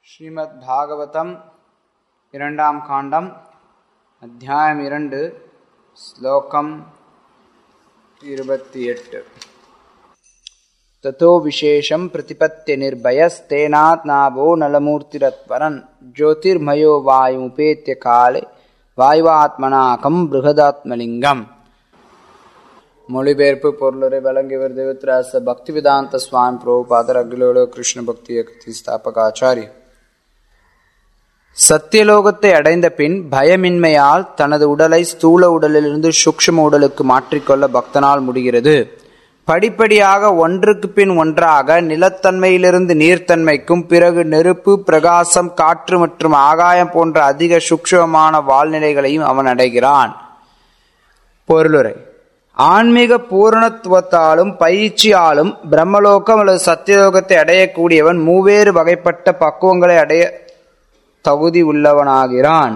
ஸ்ரீமத் பாகவதம் இரண்டாம் காண்டம் அத்தியாயம் இரண்டு ஸ்லோகம் இருபத்தி எட்டு ततो विशेषं प्रतिपत्त्यनिर्भयस्तेनात् नाभो नलमूर्तिरत्परन् ज्योतिर्मयो वायुमुपेत्य काले வாயுவாத்மனாகம் பிருகதாத்மலிங்கம் மொழிபெயர்ப்பு பொருளுரை வழங்கியவர் தேவத்ராச பக்தி வேதாந்த சுவாமி பிரபுபாதர் அகிலோலோ கிருஷ்ண பக்தி இயக்கத்தின் ஸ்தாபகாச்சாரி சத்தியலோகத்தை அடைந்த பின் பயமின்மையால் தனது உடலை ஸ்தூல உடலிலிருந்து சூக்ஷ்ம உடலுக்கு மாற்றிக்கொள்ள பக்தனால் முடிகிறது படிப்படியாக ஒன்றுக்கு பின் ஒன்றாக நிலத்தன்மையிலிருந்து நீர்த்தன்மைக்கும் பிறகு நெருப்பு பிரகாசம் காற்று மற்றும் ஆகாயம் போன்ற அதிக சூக்ஷ்மமான வாழ்நிலைகளையும் அவன் அடைகிறான் பொருளுரை ஆன்மீக பூரணத்துவத்தாலும் பயிற்சியாலும் பிரம்மலோகம் அல்லது சத்தியலோகத்தை அடையக்கூடியவன் மூவேறு வகைப்பட்ட பக்குவங்களை அடைய தகுதி உள்ளவனாகிறான்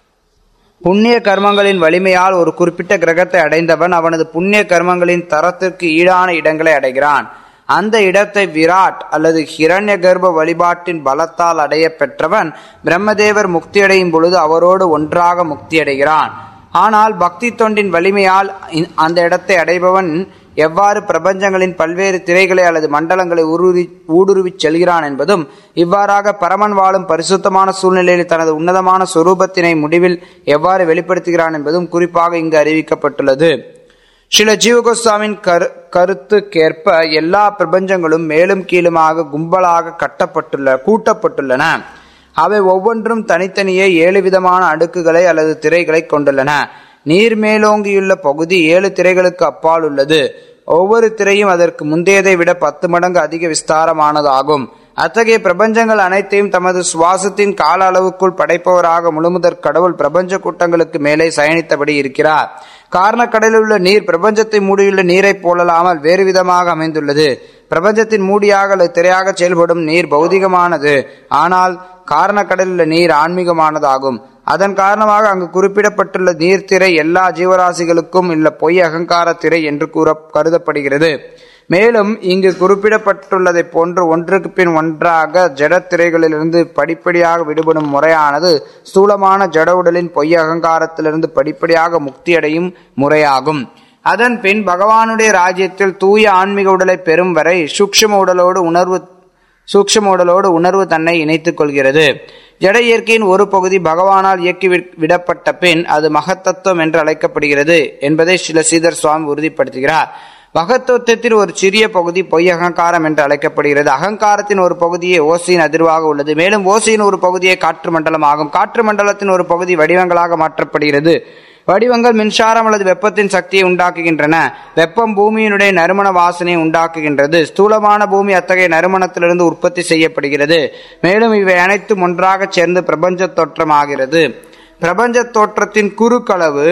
புண்ணிய கர்மங்களின் வலிமையால் ஒரு குறிப்பிட்ட கிரகத்தை அடைந்தவன் அவனது புண்ணிய கர்மங்களின் தரத்திற்கு ஈடான இடங்களை அடைகிறான் அந்த இடத்தை விராட் அல்லது ஹிரண்ய கர்ப்ப வழிபாட்டின் பலத்தால் அடைய பெற்றவன் பிரம்மதேவர் முக்தியடையும் பொழுது அவரோடு ஒன்றாக முக்தியடைகிறான் ஆனால் பக்தி தொண்டின் வலிமையால் அந்த இடத்தை அடைபவன் எவ்வாறு பிரபஞ்சங்களின் பல்வேறு திரைகளை அல்லது மண்டலங்களை ஊடுருவி ஊடுருவிச் செல்கிறான் என்பதும் இவ்வாறாக பரமன் வாழும் பரிசுத்தமான சூழ்நிலையில் தனது உன்னதமான சொரூபத்தினை முடிவில் எவ்வாறு வெளிப்படுத்துகிறான் என்பதும் குறிப்பாக இங்கு அறிவிக்கப்பட்டுள்ளது சில ஜீவகோஸ்வாமின் கரு கருத்துக்கேற்ப எல்லா பிரபஞ்சங்களும் மேலும் கீழுமாக கும்பலாக கட்டப்பட்டுள்ள கூட்டப்பட்டுள்ளன அவை ஒவ்வொன்றும் தனித்தனியே ஏழு விதமான அடுக்குகளை அல்லது திரைகளை கொண்டுள்ளன நீர் மேலோங்கியுள்ள பகுதி ஏழு திரைகளுக்கு அப்பால் உள்ளது ஒவ்வொரு திரையும் அதற்கு முந்தையதை விட பத்து மடங்கு அதிக விஸ்தாரமானதாகும் அத்தகைய பிரபஞ்சங்கள் அனைத்தையும் தமது சுவாசத்தின் கால அளவுக்குள் படைப்பவராக முழுமுதற் கடவுள் பிரபஞ்ச கூட்டங்களுக்கு மேலே சயனித்தபடி இருக்கிறார் காரணக்கடலில் உள்ள நீர் பிரபஞ்சத்தை மூடியுள்ள நீரை போலலாமல் வேறு விதமாக அமைந்துள்ளது பிரபஞ்சத்தின் மூடியாக அல்லது திரையாக செயல்படும் நீர் பௌதிகமானது ஆனால் காரணக்கடலில் உள்ள நீர் ஆன்மீகமானதாகும் அதன் காரணமாக அங்கு குறிப்பிடப்பட்டுள்ள நீர்த்திரை எல்லா ஜீவராசிகளுக்கும் உள்ள பொய் அகங்கார திரை என்று கூற கருதப்படுகிறது மேலும் இங்கு குறிப்பிடப்பட்டுள்ளதை போன்று ஒன்றுக்கு பின் ஒன்றாக ஜடத்திரைகளிலிருந்து படிப்படியாக விடுபடும் முறையானது ஸ்தூலமான ஜட உடலின் பொய் அகங்காரத்திலிருந்து படிப்படியாக முக்தியடையும் முறையாகும் அதன் பின் பகவானுடைய ராஜ்யத்தில் தூய ஆன்மீக உடலை பெறும் வரை சூக்ஷ்ம உடலோடு உணர்வு சூக்ஷ்ம உடலோடு உணர்வு தன்னை இணைத்துக் கொள்கிறது ஜட இயற்கையின் ஒரு பகுதி பகவானால் இயக்கி விடப்பட்ட பின் அது மகத்தத்துவம் என்று அழைக்கப்படுகிறது என்பதை சில சீதர் சுவாமி உறுதிப்படுத்துகிறார் மகத்துவத்தின் ஒரு சிறிய பகுதி பொய் அகங்காரம் என்று அழைக்கப்படுகிறது அகங்காரத்தின் ஒரு பகுதியே ஓசையின் அதிர்வாக உள்ளது மேலும் ஓசையின் ஒரு பகுதியே காற்று மண்டலம் ஆகும் காற்று மண்டலத்தின் ஒரு பகுதி வடிவங்களாக மாற்றப்படுகிறது வடிவங்கள் மின்சாரம் அல்லது வெப்பத்தின் சக்தியை உண்டாக்குகின்றன வெப்பம் பூமியினுடைய நறுமண வாசனையை உண்டாக்குகின்றது ஸ்தூலமான பூமி அத்தகைய நறுமணத்திலிருந்து உற்பத்தி செய்யப்படுகிறது மேலும் இவை அனைத்தும் ஒன்றாக சேர்ந்து பிரபஞ்ச தோற்றமாகிறது பிரபஞ்ச தோற்றத்தின் குறுக்களவு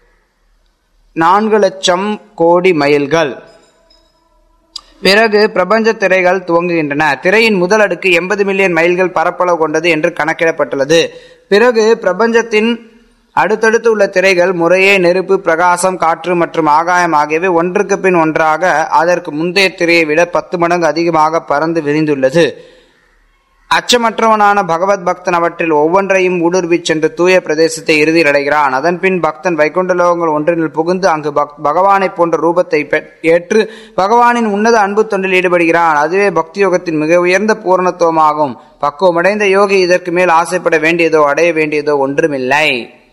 நான்கு லட்சம் கோடி மைல்கள் பிறகு பிரபஞ்ச திரைகள் துவங்குகின்றன திரையின் முதல் அடுக்கு எண்பது மில்லியன் மைல்கள் பரப்பளவு கொண்டது என்று கணக்கிடப்பட்டுள்ளது பிறகு பிரபஞ்சத்தின் அடுத்தடுத்து உள்ள திரைகள் முறையே நெருப்பு பிரகாசம் காற்று மற்றும் ஆகாயம் ஆகியவை ஒன்றுக்கு பின் ஒன்றாக அதற்கு முந்தைய திரையை விட பத்து மடங்கு அதிகமாக பறந்து விரிந்துள்ளது அச்சமற்றவனான பகவத் பக்தன் அவற்றில் ஒவ்வொன்றையும் ஊடுருவி சென்று தூய பிரதேசத்தை இறுதியில் அடைகிறான் அதன் பின் பக்தன் வைகுண்ட லோகங்கள் ஒன்றினில் புகுந்து அங்கு பகவானை போன்ற ரூபத்தை ஏற்று பகவானின் உன்னத அன்பு தொண்டில் ஈடுபடுகிறான் அதுவே பக்தி யோகத்தின் மிக உயர்ந்த பூரணத்துவமாகும் பக்குவமடைந்த யோகி இதற்கு மேல் ஆசைப்பட வேண்டியதோ அடைய வேண்டியதோ ஒன்றுமில்லை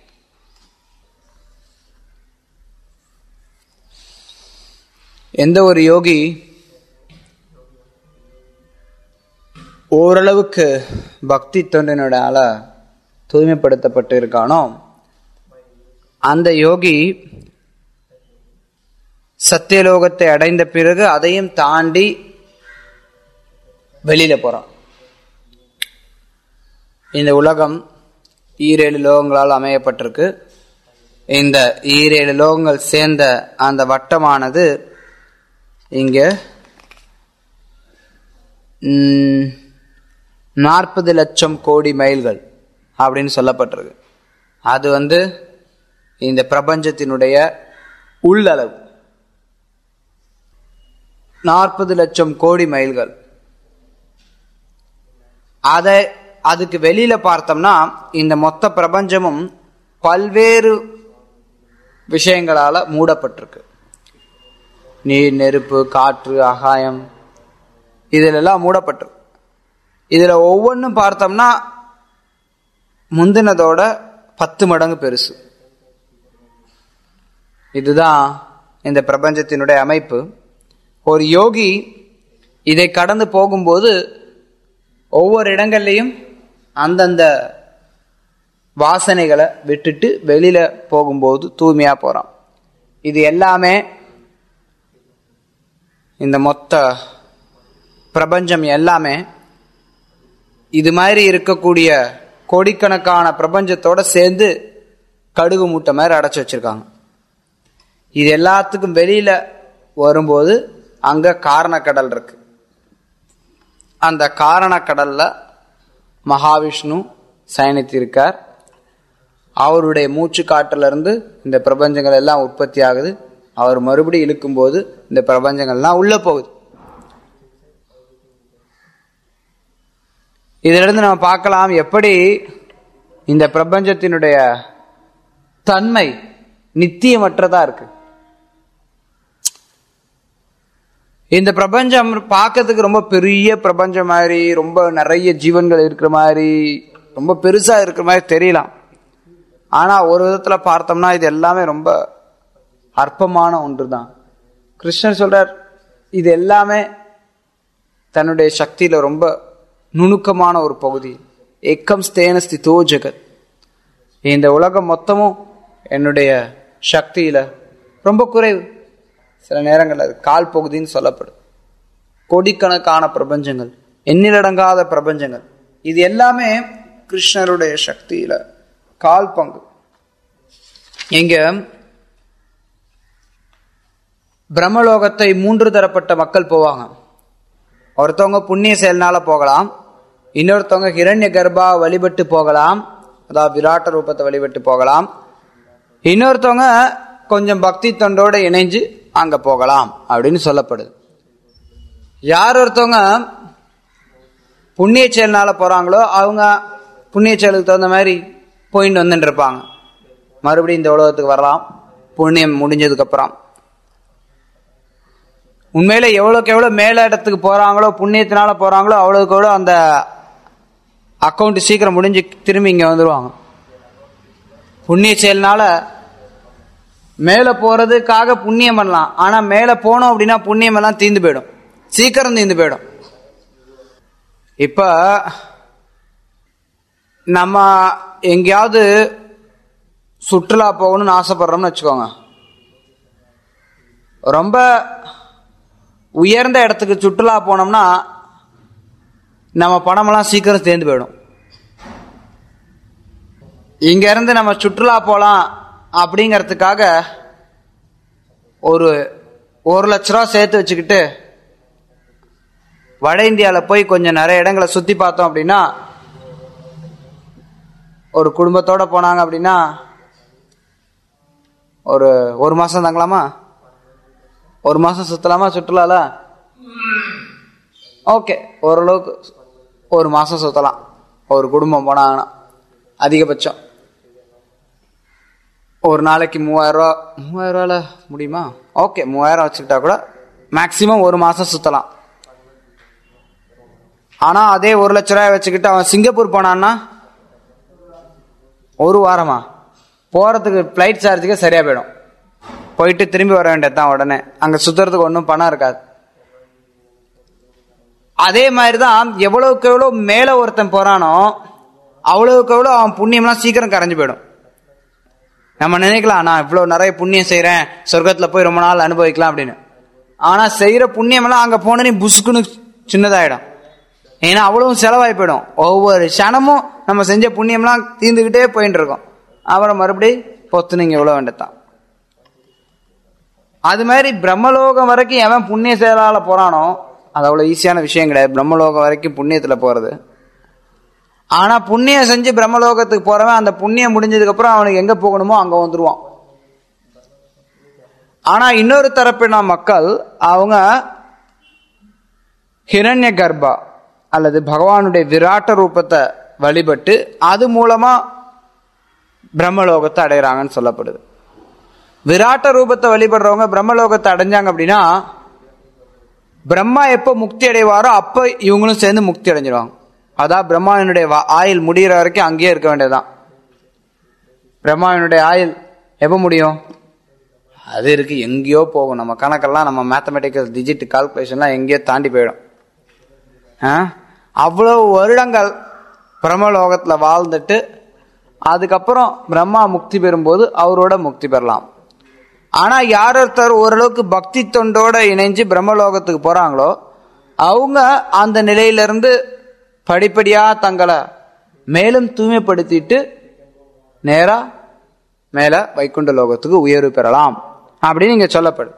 எந்த ஒரு யோகி ஓரளவுக்கு பக்தி தொண்டினால தூய்மைப்படுத்தப்பட்டு இருக்கானோ அந்த யோகி சத்தியலோகத்தை அடைந்த பிறகு அதையும் தாண்டி வெளியில போறான் இந்த உலகம் ஈரேழு லோகங்களால் அமையப்பட்டிருக்கு இந்த ஈரேழு லோகங்கள் சேர்ந்த அந்த வட்டமானது இங்க நாற்பது லட்சம் கோடி மைல்கள் அப்படின்னு சொல்லப்பட்டிருக்கு அது வந்து இந்த பிரபஞ்சத்தினுடைய உள்ளளவு நாற்பது லட்சம் கோடி மைல்கள் அதை அதுக்கு வெளியில பார்த்தோம்னா இந்த மொத்த பிரபஞ்சமும் பல்வேறு விஷயங்களால மூடப்பட்டிருக்கு நீர் நெருப்பு காற்று ஆகாயம் இதிலெல்லாம் மூடப்பட்டிருக்கு இதுல ஒவ்வொன்றும் பார்த்தோம்னா முந்தினதோட பத்து மடங்கு பெருசு இதுதான் இந்த பிரபஞ்சத்தினுடைய அமைப்பு ஒரு யோகி இதை கடந்து போகும்போது ஒவ்வொரு இடங்கள்லையும் அந்தந்த வாசனைகளை விட்டுட்டு வெளியில போகும்போது தூய்மையா போறான் இது எல்லாமே இந்த மொத்த பிரபஞ்சம் எல்லாமே இது மாதிரி இருக்கக்கூடிய கோடிக்கணக்கான பிரபஞ்சத்தோட சேர்ந்து கடுகு மூட்டை மாதிரி அடைச்சு வச்சிருக்காங்க இது எல்லாத்துக்கும் வெளியில வரும்போது அங்க காரணக்கடல் இருக்கு அந்த காரணக்கடல்ல மகாவிஷ்ணு சயனித்திருக்கார் அவருடைய மூச்சு காட்டுல இருந்து இந்த பிரபஞ்சங்கள் எல்லாம் உற்பத்தி ஆகுது அவர் மறுபடியும் இழுக்கும்போது இந்த பிரபஞ்சங்கள்லாம் உள்ள போகுது இதிலிருந்து நம்ம பார்க்கலாம் எப்படி இந்த பிரபஞ்சத்தினுடைய தன்மை நித்தியமற்றதா இருக்கு இந்த பிரபஞ்சம் பார்க்கறதுக்கு ரொம்ப பெரிய பிரபஞ்சம் மாதிரி ரொம்ப நிறைய ஜீவன்கள் இருக்கிற மாதிரி ரொம்ப பெருசா இருக்கிற மாதிரி தெரியலாம் ஆனா ஒரு விதத்துல பார்த்தோம்னா இது எல்லாமே ரொம்ப அற்பமான ஒன்று தான் கிருஷ்ணர் சொல்றார் இது எல்லாமே தன்னுடைய சக்தியில ரொம்ப நுணுக்கமான ஒரு பகுதி எக்கம் ஸ்தேன ஸ்திதோ ஜெகத் இந்த உலகம் மொத்தமும் என்னுடைய சக்தியில ரொம்ப குறைவு சில நேரங்கள் அது கால் பகுதின்னு சொல்லப்படும் கோடிக்கணக்கான பிரபஞ்சங்கள் எண்ணிலடங்காத பிரபஞ்சங்கள் இது எல்லாமே கிருஷ்ணருடைய சக்தியில கால் பங்கு இங்க பிரம்மலோகத்தை மூன்று தரப்பட்ட மக்கள் போவாங்க ஒருத்தவங்க புண்ணிய செயல்னால போகலாம் இன்னொருத்தவங்க ஹிரண்ய கர்ப்பா வழிபட்டு போகலாம் அதாவது விராட்ட ரூபத்தை வழிபட்டு போகலாம் இன்னொருத்தவங்க கொஞ்சம் பக்தி தொண்டோட இணைஞ்சு அங்க போகலாம் அப்படின்னு சொல்லப்படுது யார் ஒருத்தவங்க புண்ணிய செயல்னால போறாங்களோ அவங்க புண்ணிய செயலுக்கு தகுந்த மாதிரி போயிட்டு வந்துட்டு இருப்பாங்க மறுபடியும் இந்த உலகத்துக்கு வரலாம் புண்ணியம் முடிஞ்சதுக்கு அப்புறம் உண்மையில எவ்வளோக்கு எவ்வளோ மேல இடத்துக்கு போறாங்களோ புண்ணியத்தினால போறாங்களோ அவ்வளோக்கு எவ்வளோ அந்த அக்கௌண்ட் சீக்கிரம் முடிஞ்சு திரும்பி இங்க வந்துருவாங்க புண்ணிய செயல்னால மேல போறதுக்காக புண்ணியம் பண்ணலாம் ஆனா மேல போனோம் அப்படின்னா புண்ணியம் எல்லாம் தீந்து போயிடும் சீக்கிரம் தீந்து போயிடும் இப்ப நம்ம எங்கேயாவது சுற்றுலா போகணும்னு ஆசைப்படுறோம்னு வச்சுக்கோங்க ரொம்ப உயர்ந்த இடத்துக்கு சுற்றுலா போனோம்னா நம்ம பணமெல்லாம் சீக்கிரம் சேர்ந்து போயிடும் இங்க இருந்து நம்ம சுற்றுலா போலாம் அப்படிங்கறதுக்காக ஒரு ஒரு லட்ச ரூபா சேர்த்து வச்சுக்கிட்டு வட இந்தியாவில் போய் கொஞ்சம் நிறைய இடங்களை சுத்தி பார்த்தோம் அப்படின்னா ஒரு குடும்பத்தோட போனாங்க அப்படின்னா ஒரு ஒரு மாசம் தங்கலாமா ஒரு மாசம் சுத்தலாமா சுற்றுலால ஓகே ஓரளவுக்கு ஒரு மாசம் சுத்தலாம் ஒரு குடும்பம் போனாங்கன்னா அதிகபட்சம் ஒரு நாளைக்கு மூவாயிரம் ரூபா மூவாயிரம் ரூபால முடியுமா ஓகே மூவாயிரம் வச்சுக்கிட்டா கூட மேக்சிமம் ஒரு மாசம் சுத்தலாம் ஆனா அதே ஒரு லட்ச ரூபாய் வச்சுக்கிட்டு அவன் சிங்கப்பூர் போனான்னா ஒரு வாரமா போறதுக்கு ஃப்ளைட் சார்ஜுக்கு சரியா போயிடும் போயிட்டு திரும்பி வர வேண்டியதுதான் உடனே அங்க சுத்துறதுக்கு ஒன்றும் பணம் இருக்காது அதே மாதிரிதான் எவ்வளவுக்கு எவ்வளவு மேல ஒருத்தன் போறானோ அவ்வளவுக்கு எவ்வளவு அவன் புண்ணியம்லாம் சீக்கிரம் கரைஞ்சு போயிடும் நம்ம நினைக்கலாம் நான் இவ்வளவு நிறைய புண்ணியம் செய்யறேன் சொர்க்கத்துல போய் ரொம்ப நாள் அனுபவிக்கலாம் அப்படின்னு ஆனா செய்யற புண்ணியம் எல்லாம் அங்க போனே புசுக்குன்னு சின்னதாயிடும் ஏன்னா அவ்வளவு செலவாகி போயிடும் ஒவ்வொரு க்ஷணமும் நம்ம செஞ்ச புண்ணியம்லாம் தீர்ந்துகிட்டே போயிட்டு இருக்கோம் அப்புறம் மறுபடி பொத்து நீங்க எவ்வளவு வேண்டத்தான் அது மாதிரி பிரம்மலோகம் வரைக்கும் எவன் புண்ணிய செயலால போறானோ அது அவ்வளவு ஈஸியான விஷயம் கிடையாது பிரம்மலோகம் வரைக்கும் புண்ணியத்துல போறது ஆனா புண்ணியம் செஞ்சு பிரம்மலோகத்துக்கு போறவன் அந்த புண்ணியம் முடிஞ்சதுக்கு அப்புறம் அவனுக்கு எங்க போகணுமோ அங்க வந்துருவான் ஆனா இன்னொரு தரப்பின மக்கள் அவங்க ஹிரண்ய கர்ப்பா அல்லது பகவானுடைய விராட்ட ரூபத்தை வழிபட்டு அது மூலமா பிரம்மலோகத்தை அடைகிறாங்கன்னு சொல்லப்படுது விராட்ட ரூபத்தை வழிபடுறவங்க பிரம்மலோகத்தை அடைஞ்சாங்க அப்படின்னா பிரம்மா எப்போ முக்தி அடைவாரோ அப்போ இவங்களும் சேர்ந்து முக்தி அடைஞ்சிருவாங்க அதான் பிரம்மாவினுடைய வா- ஆயுள் முடிகிற வரைக்கும் அங்கேயே இருக்க வேண்டியதுதான் பிரம்மாவினுடைய ஆயுள் எப்போ முடியும் அது இருக்கு எங்கேயோ போகும் நம்ம கணக்கெல்லாம் நம்ம மேத்தமெட்டிக்கல் டிஜிட் கால்குலேஷன்லாம் எங்கேயோ தாண்டி போயிடும் ஆ? அவ்வளவு வருடங்கள் பிரம்மலோகத்தில் வாழ்ந்துட்டு அதுக்கப்புறம் பிரம்மா முக்தி பெறும்போது அவரோட முக்தி பெறலாம் ஆனா யார் ஒருத்தர் ஓரளவுக்கு பக்தி தொண்டோட இணைஞ்சு பிரம்மலோகத்துக்கு போறாங்களோ அவங்க அந்த நிலையிலிருந்து படிப்படியா தங்களை மேலும் தூய்மைப்படுத்திட்டு நேரா மேல வைகுண்ட லோகத்துக்கு உயர்வு பெறலாம் அப்படின்னு இங்க சொல்லப்படுது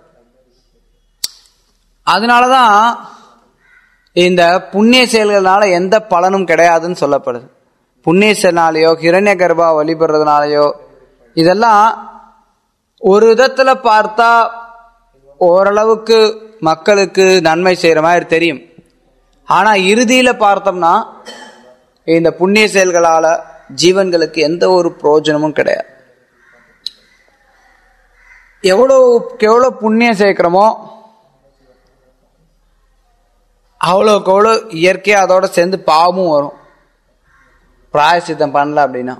அதனாலதான் இந்த புண்ணிய செயல்கள்னால எந்த பலனும் கிடையாதுன்னு சொல்லப்படுது புண்ணிய செயல்னாலேயோ ஹிரண்ய கர்ப்பா வழிபடுறதுனாலயோ இதெல்லாம் ஒரு விதத்துல பார்த்தா ஓரளவுக்கு மக்களுக்கு நன்மை செய்யற மாதிரி தெரியும் ஆனா இறுதியில பார்த்தோம்னா இந்த புண்ணிய செயல்களால ஜீவன்களுக்கு எந்த ஒரு பிரயோஜனமும் கிடையாது எவ்வளவுக்கு எவ்வளவு புண்ணியம் சேர்க்கிறோமோ அவ்வளோக்கு அவ்வளோ இயற்கையா அதோட சேர்ந்து பாவமும் வரும் பிராயசித்தம் பண்ணல அப்படின்னா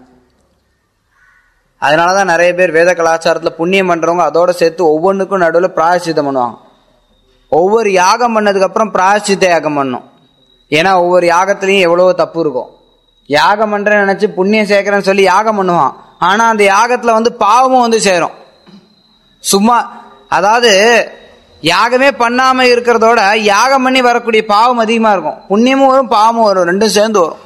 அதனால தான் நிறைய பேர் வேத கலாச்சாரத்தில் புண்ணியம் பண்ணுறவங்க அதோட சேர்த்து ஒவ்வொன்றுக்கும் நடுவில் பிராயசித்தம் பண்ணுவாங்க ஒவ்வொரு யாகம் பண்ணதுக்கப்புறம் பிராயசித்த யாகம் பண்ணும் ஏன்னா ஒவ்வொரு யாகத்துலேயும் எவ்வளவோ தப்பு இருக்கும் யாகம் பண்ணுறேன்னு நினச்சி புண்ணியம் சேர்க்குறேன்னு சொல்லி யாகம் பண்ணுவான் ஆனால் அந்த யாகத்தில் வந்து பாவமும் வந்து சேரும் சும்மா அதாவது யாகமே பண்ணாம இருக்கிறதோட யாகம் பண்ணி வரக்கூடிய பாவம் அதிகமா இருக்கும் புண்ணியமும் வரும் பாவமும் வரும் ரெண்டும் சேர்ந்து வரும்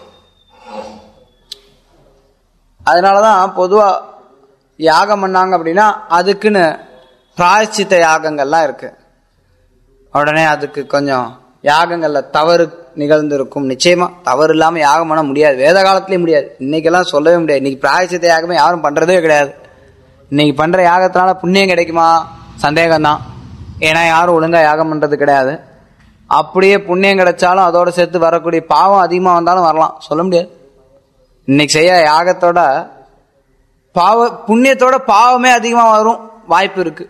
அதனாலதான் பொதுவா யாகம் பண்ணாங்க அப்படின்னா அதுக்குன்னு பிராயச்சித்த யாகங்கள்லாம் இருக்கு உடனே அதுக்கு கொஞ்சம் யாகங்கள்ல தவறு நிகழ்ந்திருக்கும் நிச்சயமா தவறு இல்லாம யாகம் பண்ண முடியாது வேத காலத்திலயும் முடியாது இன்னைக்கெல்லாம் சொல்லவே முடியாது இன்னைக்கு பிராயச்சித்த யாகமே யாரும் பண்றதே கிடையாது இன்னைக்கு பண்ற யாகத்தினால புண்ணியம் கிடைக்குமா சந்தேகம்தான் ஏன்னா யாரும் ஒழுங்கா யாகம் பண்றது கிடையாது அப்படியே புண்ணியம் கிடைச்சாலும் அதோட சேர்த்து வரக்கூடிய பாவம் அதிகமா வந்தாலும் வரலாம் சொல்ல முடியாது இன்னைக்கு செய்ய யாகத்தோட பாவ புண்ணியத்தோட பாவமே அதிகமா வரும் வாய்ப்பு இருக்கு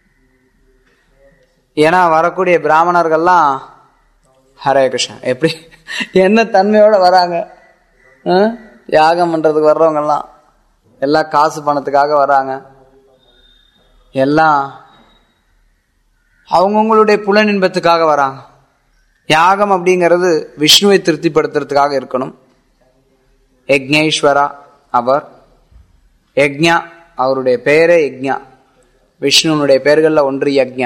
ஏன்னா வரக்கூடிய பிராமணர்கள்லாம் ஹரே கிருஷ்ணன் எப்படி என்ன தன்மையோட வராங்க ஆ? யாகம் பண்றதுக்கு வர்றவங்கெல்லாம் எல்லாம் காசு பணத்துக்காக வராங்க எல்லாம் அவங்கவுங்களுடைய புலனின்பத்துக்காக வராங்க யாகம் அப்படிங்கிறது விஷ்ணுவை திருப்திப்படுத்துறதுக்காக இருக்கணும் யக்ஞேஸ்வரா அவர் யக்ஞா அவருடைய பெயரே யக்ஞா விஷ்ணுனுடைய பெயர்கள்ல ஒன்று யக்ஞா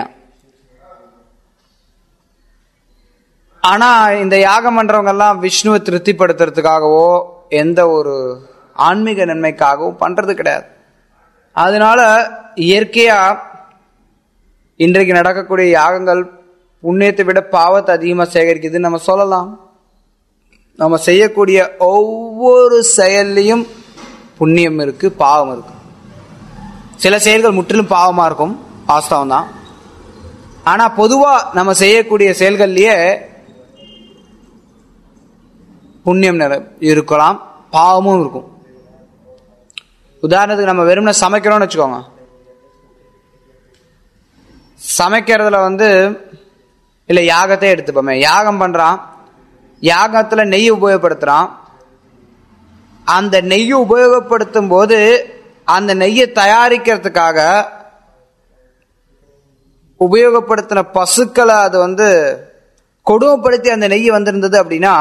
ஆனா இந்த யாகம் பண்றவங்க எல்லாம் விஷ்ணுவை திருப்திப்படுத்துறதுக்காகவோ எந்த ஒரு ஆன்மீக நன்மைக்காகவும் பண்றது கிடையாது அதனால இயற்கையா இன்றைக்கு நடக்கக்கூடிய யாகங்கள் புண்ணியத்தை விட பாவத்தை அதிகமாக சேகரிக்குதுன்னு நம்ம சொல்லலாம் நம்ம செய்யக்கூடிய ஒவ்வொரு செயல்லையும் புண்ணியம் இருக்கு பாவம் இருக்கு சில செயல்கள் முற்றிலும் பாவமா இருக்கும் வாஸ்தவம் தான் ஆனா பொதுவா நம்ம செய்யக்கூடிய செயல்கள்லயே புண்ணியம் நிற இருக்கலாம் பாவமும் இருக்கும் உதாரணத்துக்கு நம்ம வெறும்னே சமைக்கிறோம்னு வச்சுக்கோங்க சமைக்கிறதுல வந்து இல்லை யாகத்தை எடுத்துப்போமே யாகம் பண்றான் யாகத்துல நெய் உபயோகப்படுத்துறான் அந்த நெய்யை உபயோகப்படுத்தும் போது அந்த நெய்யை தயாரிக்கிறதுக்காக உபயோகப்படுத்தின பசுக்களை அது வந்து கொடுமைப்படுத்தி அந்த நெய்யை வந்திருந்தது அப்படின்னா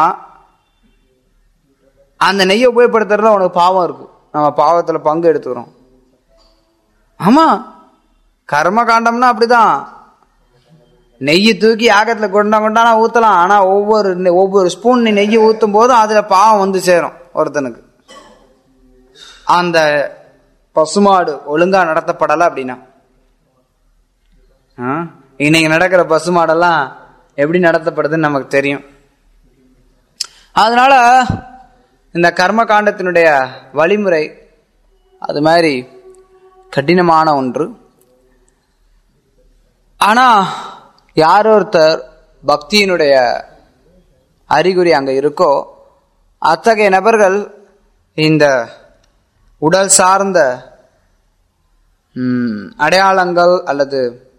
அந்த நெய்யை உபயோகப்படுத்துறதுல உனக்கு பாவம் இருக்கு நம்ம பாவத்துல பங்கு எடுத்துக்கிறோம் ஆமா கர்ம காண்டம்னா அப்படிதான் நெய்யை தூக்கி யாகத்துல கொண்டா கொண்டானா ஊத்தலாம் ஆனா ஒவ்வொரு நெ- ஒவ்வொரு ஸ்பூன் நீ நெய்யை ஊத்தும் போதும் அதுல பாவம் வந்து சேரும் ஒருத்தனுக்கு அந்த பசுமாடு ஒழுங்கா நடத்தப்படலை அப்படின்னா ஆ? இன்னைக்கு நடக்கிற பசுமாடெல்லாம் எப்படி நடத்தப்படுதுன்னு நமக்கு தெரியும் அதனால இந்த கர்ம காண்டத்தினுடைய வழிமுறை அது மாதிரி கடினமான ஒன்று ஆனா யார் ஒருத்தர் பக்தியினுடைய அறிகுறி அங்க இருக்கோ அத்தகைய நபர்கள் இந்த உடல் சார்ந்த ம், அடையாளங்கள் அல்லது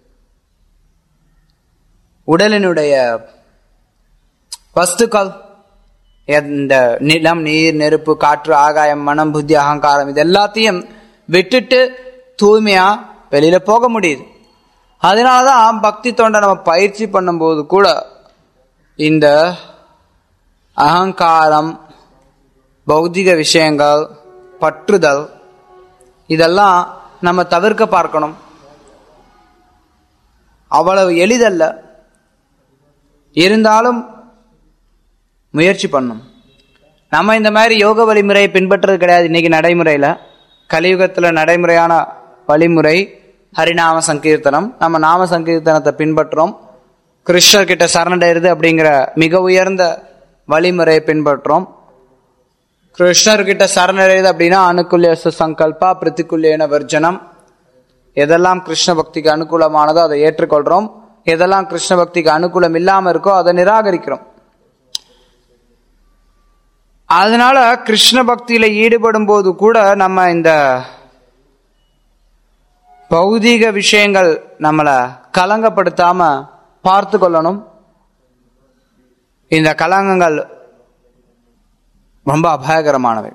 உடலினுடைய வஸ்துக்கள் இந்த நிலம் நீர் நெருப்பு காற்று ஆகாயம் மனம் புத்தி அகங்காரம் இது எல்லாத்தையும் விட்டுட்டு தூய்மையா வெளியில போக முடியுது அதனாலதான் பக்தி தொண்டை நம்ம பயிற்சி பண்ணும்போது கூட இந்த அகங்காரம் பௌதிக விஷயங்கள் பற்றுதல் இதெல்லாம் நம்ம தவிர்க்க பார்க்கணும் அவ்வளவு எளிதல்ல இருந்தாலும் முயற்சி பண்ணும் நம்ம இந்த மாதிரி யோக வழிமுறையை பின்பற்றுறது கிடையாது இன்னைக்கு நடைமுறையில் கலியுகத்தில் நடைமுறையான வழிமுறை ஹரிநாம சங்கீர்த்தனம் நம்ம நாம சங்கீர்த்தனத்தை பின்பற்றுறோம் கிருஷ்ணர் கிட்ட சரணடைறது அப்படிங்கிற மிக உயர்ந்த வழிமுறையை பின்பற்றுறோம் கிருஷ்ணர் கிட்ட சரணடைறது அப்படின்னா அனுகுல்ய சங்கல்பா பிரதிகுல்யன வர்ஜனம் எதெல்லாம் கிருஷ்ண பக்திக்கு அனுகூலமானதோ அதை ஏற்றுக்கொள்றோம் எதெல்லாம் கிருஷ்ண பக்திக்கு அனுகூலம் இல்லாம இருக்கோ அதை நிராகரிக்கிறோம் அதனால கிருஷ்ண பக்தியில ஈடுபடும் போது கூட நம்ம இந்த பௌதீக விஷயங்கள் நம்மளை கலங்கப்படுத்தாம பார்த்து கொள்ளணும் இந்த கலங்கங்கள் ரொம்ப அபாயகரமானவை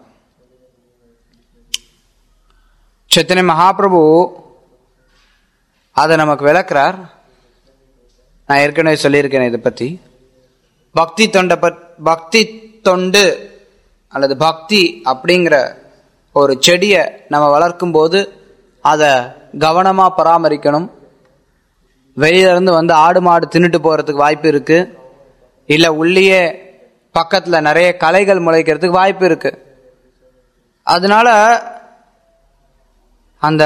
சைத்தன்ய மகாபிரபு அதை நமக்கு விளக்குறார் நான் ஏற்கனவே சொல்லியிருக்கேன் இதை பத்தி பக்தி தொண்டை பத் பக்தி தொண்டு அல்லது பக்தி அப்படிங்கிற ஒரு செடியை நம்ம வளர்க்கும் போது அதை கவனமா பராமரிக்கணும் வெளியில இருந்து வந்து ஆடு மாடு தின்னுட்டு போறதுக்கு வாய்ப்பு இருக்கு இல்ல உள்ளேயே பக்கத்துல நிறைய களைகள் முளைக்கிறதுக்கு வாய்ப்பு இருக்கு அதனால அந்த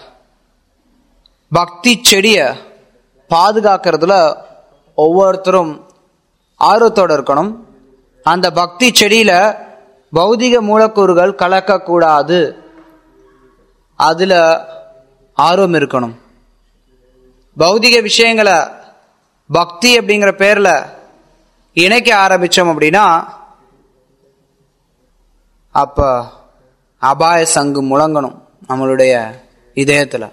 பக்தி செடிய பாதுகாக்கிறதுல ஒவ்வொருத்தரும் ஆர்வத்தோட இருக்கணும் அந்த பக்தி செடியில பௌதிக மூலக்கூறுகள் கலக்கக்கூடாது அதுல ஆர்வம் இருக்கணும் பௌதிக விஷயங்களை பக்தி அப்படிங்கிற பேர்ல இணைக்க ஆரம்பிச்சோம் அப்படின்னா அப்ப அபாய சங்கு முழங்கணும் நம்மளுடைய இதயத்துல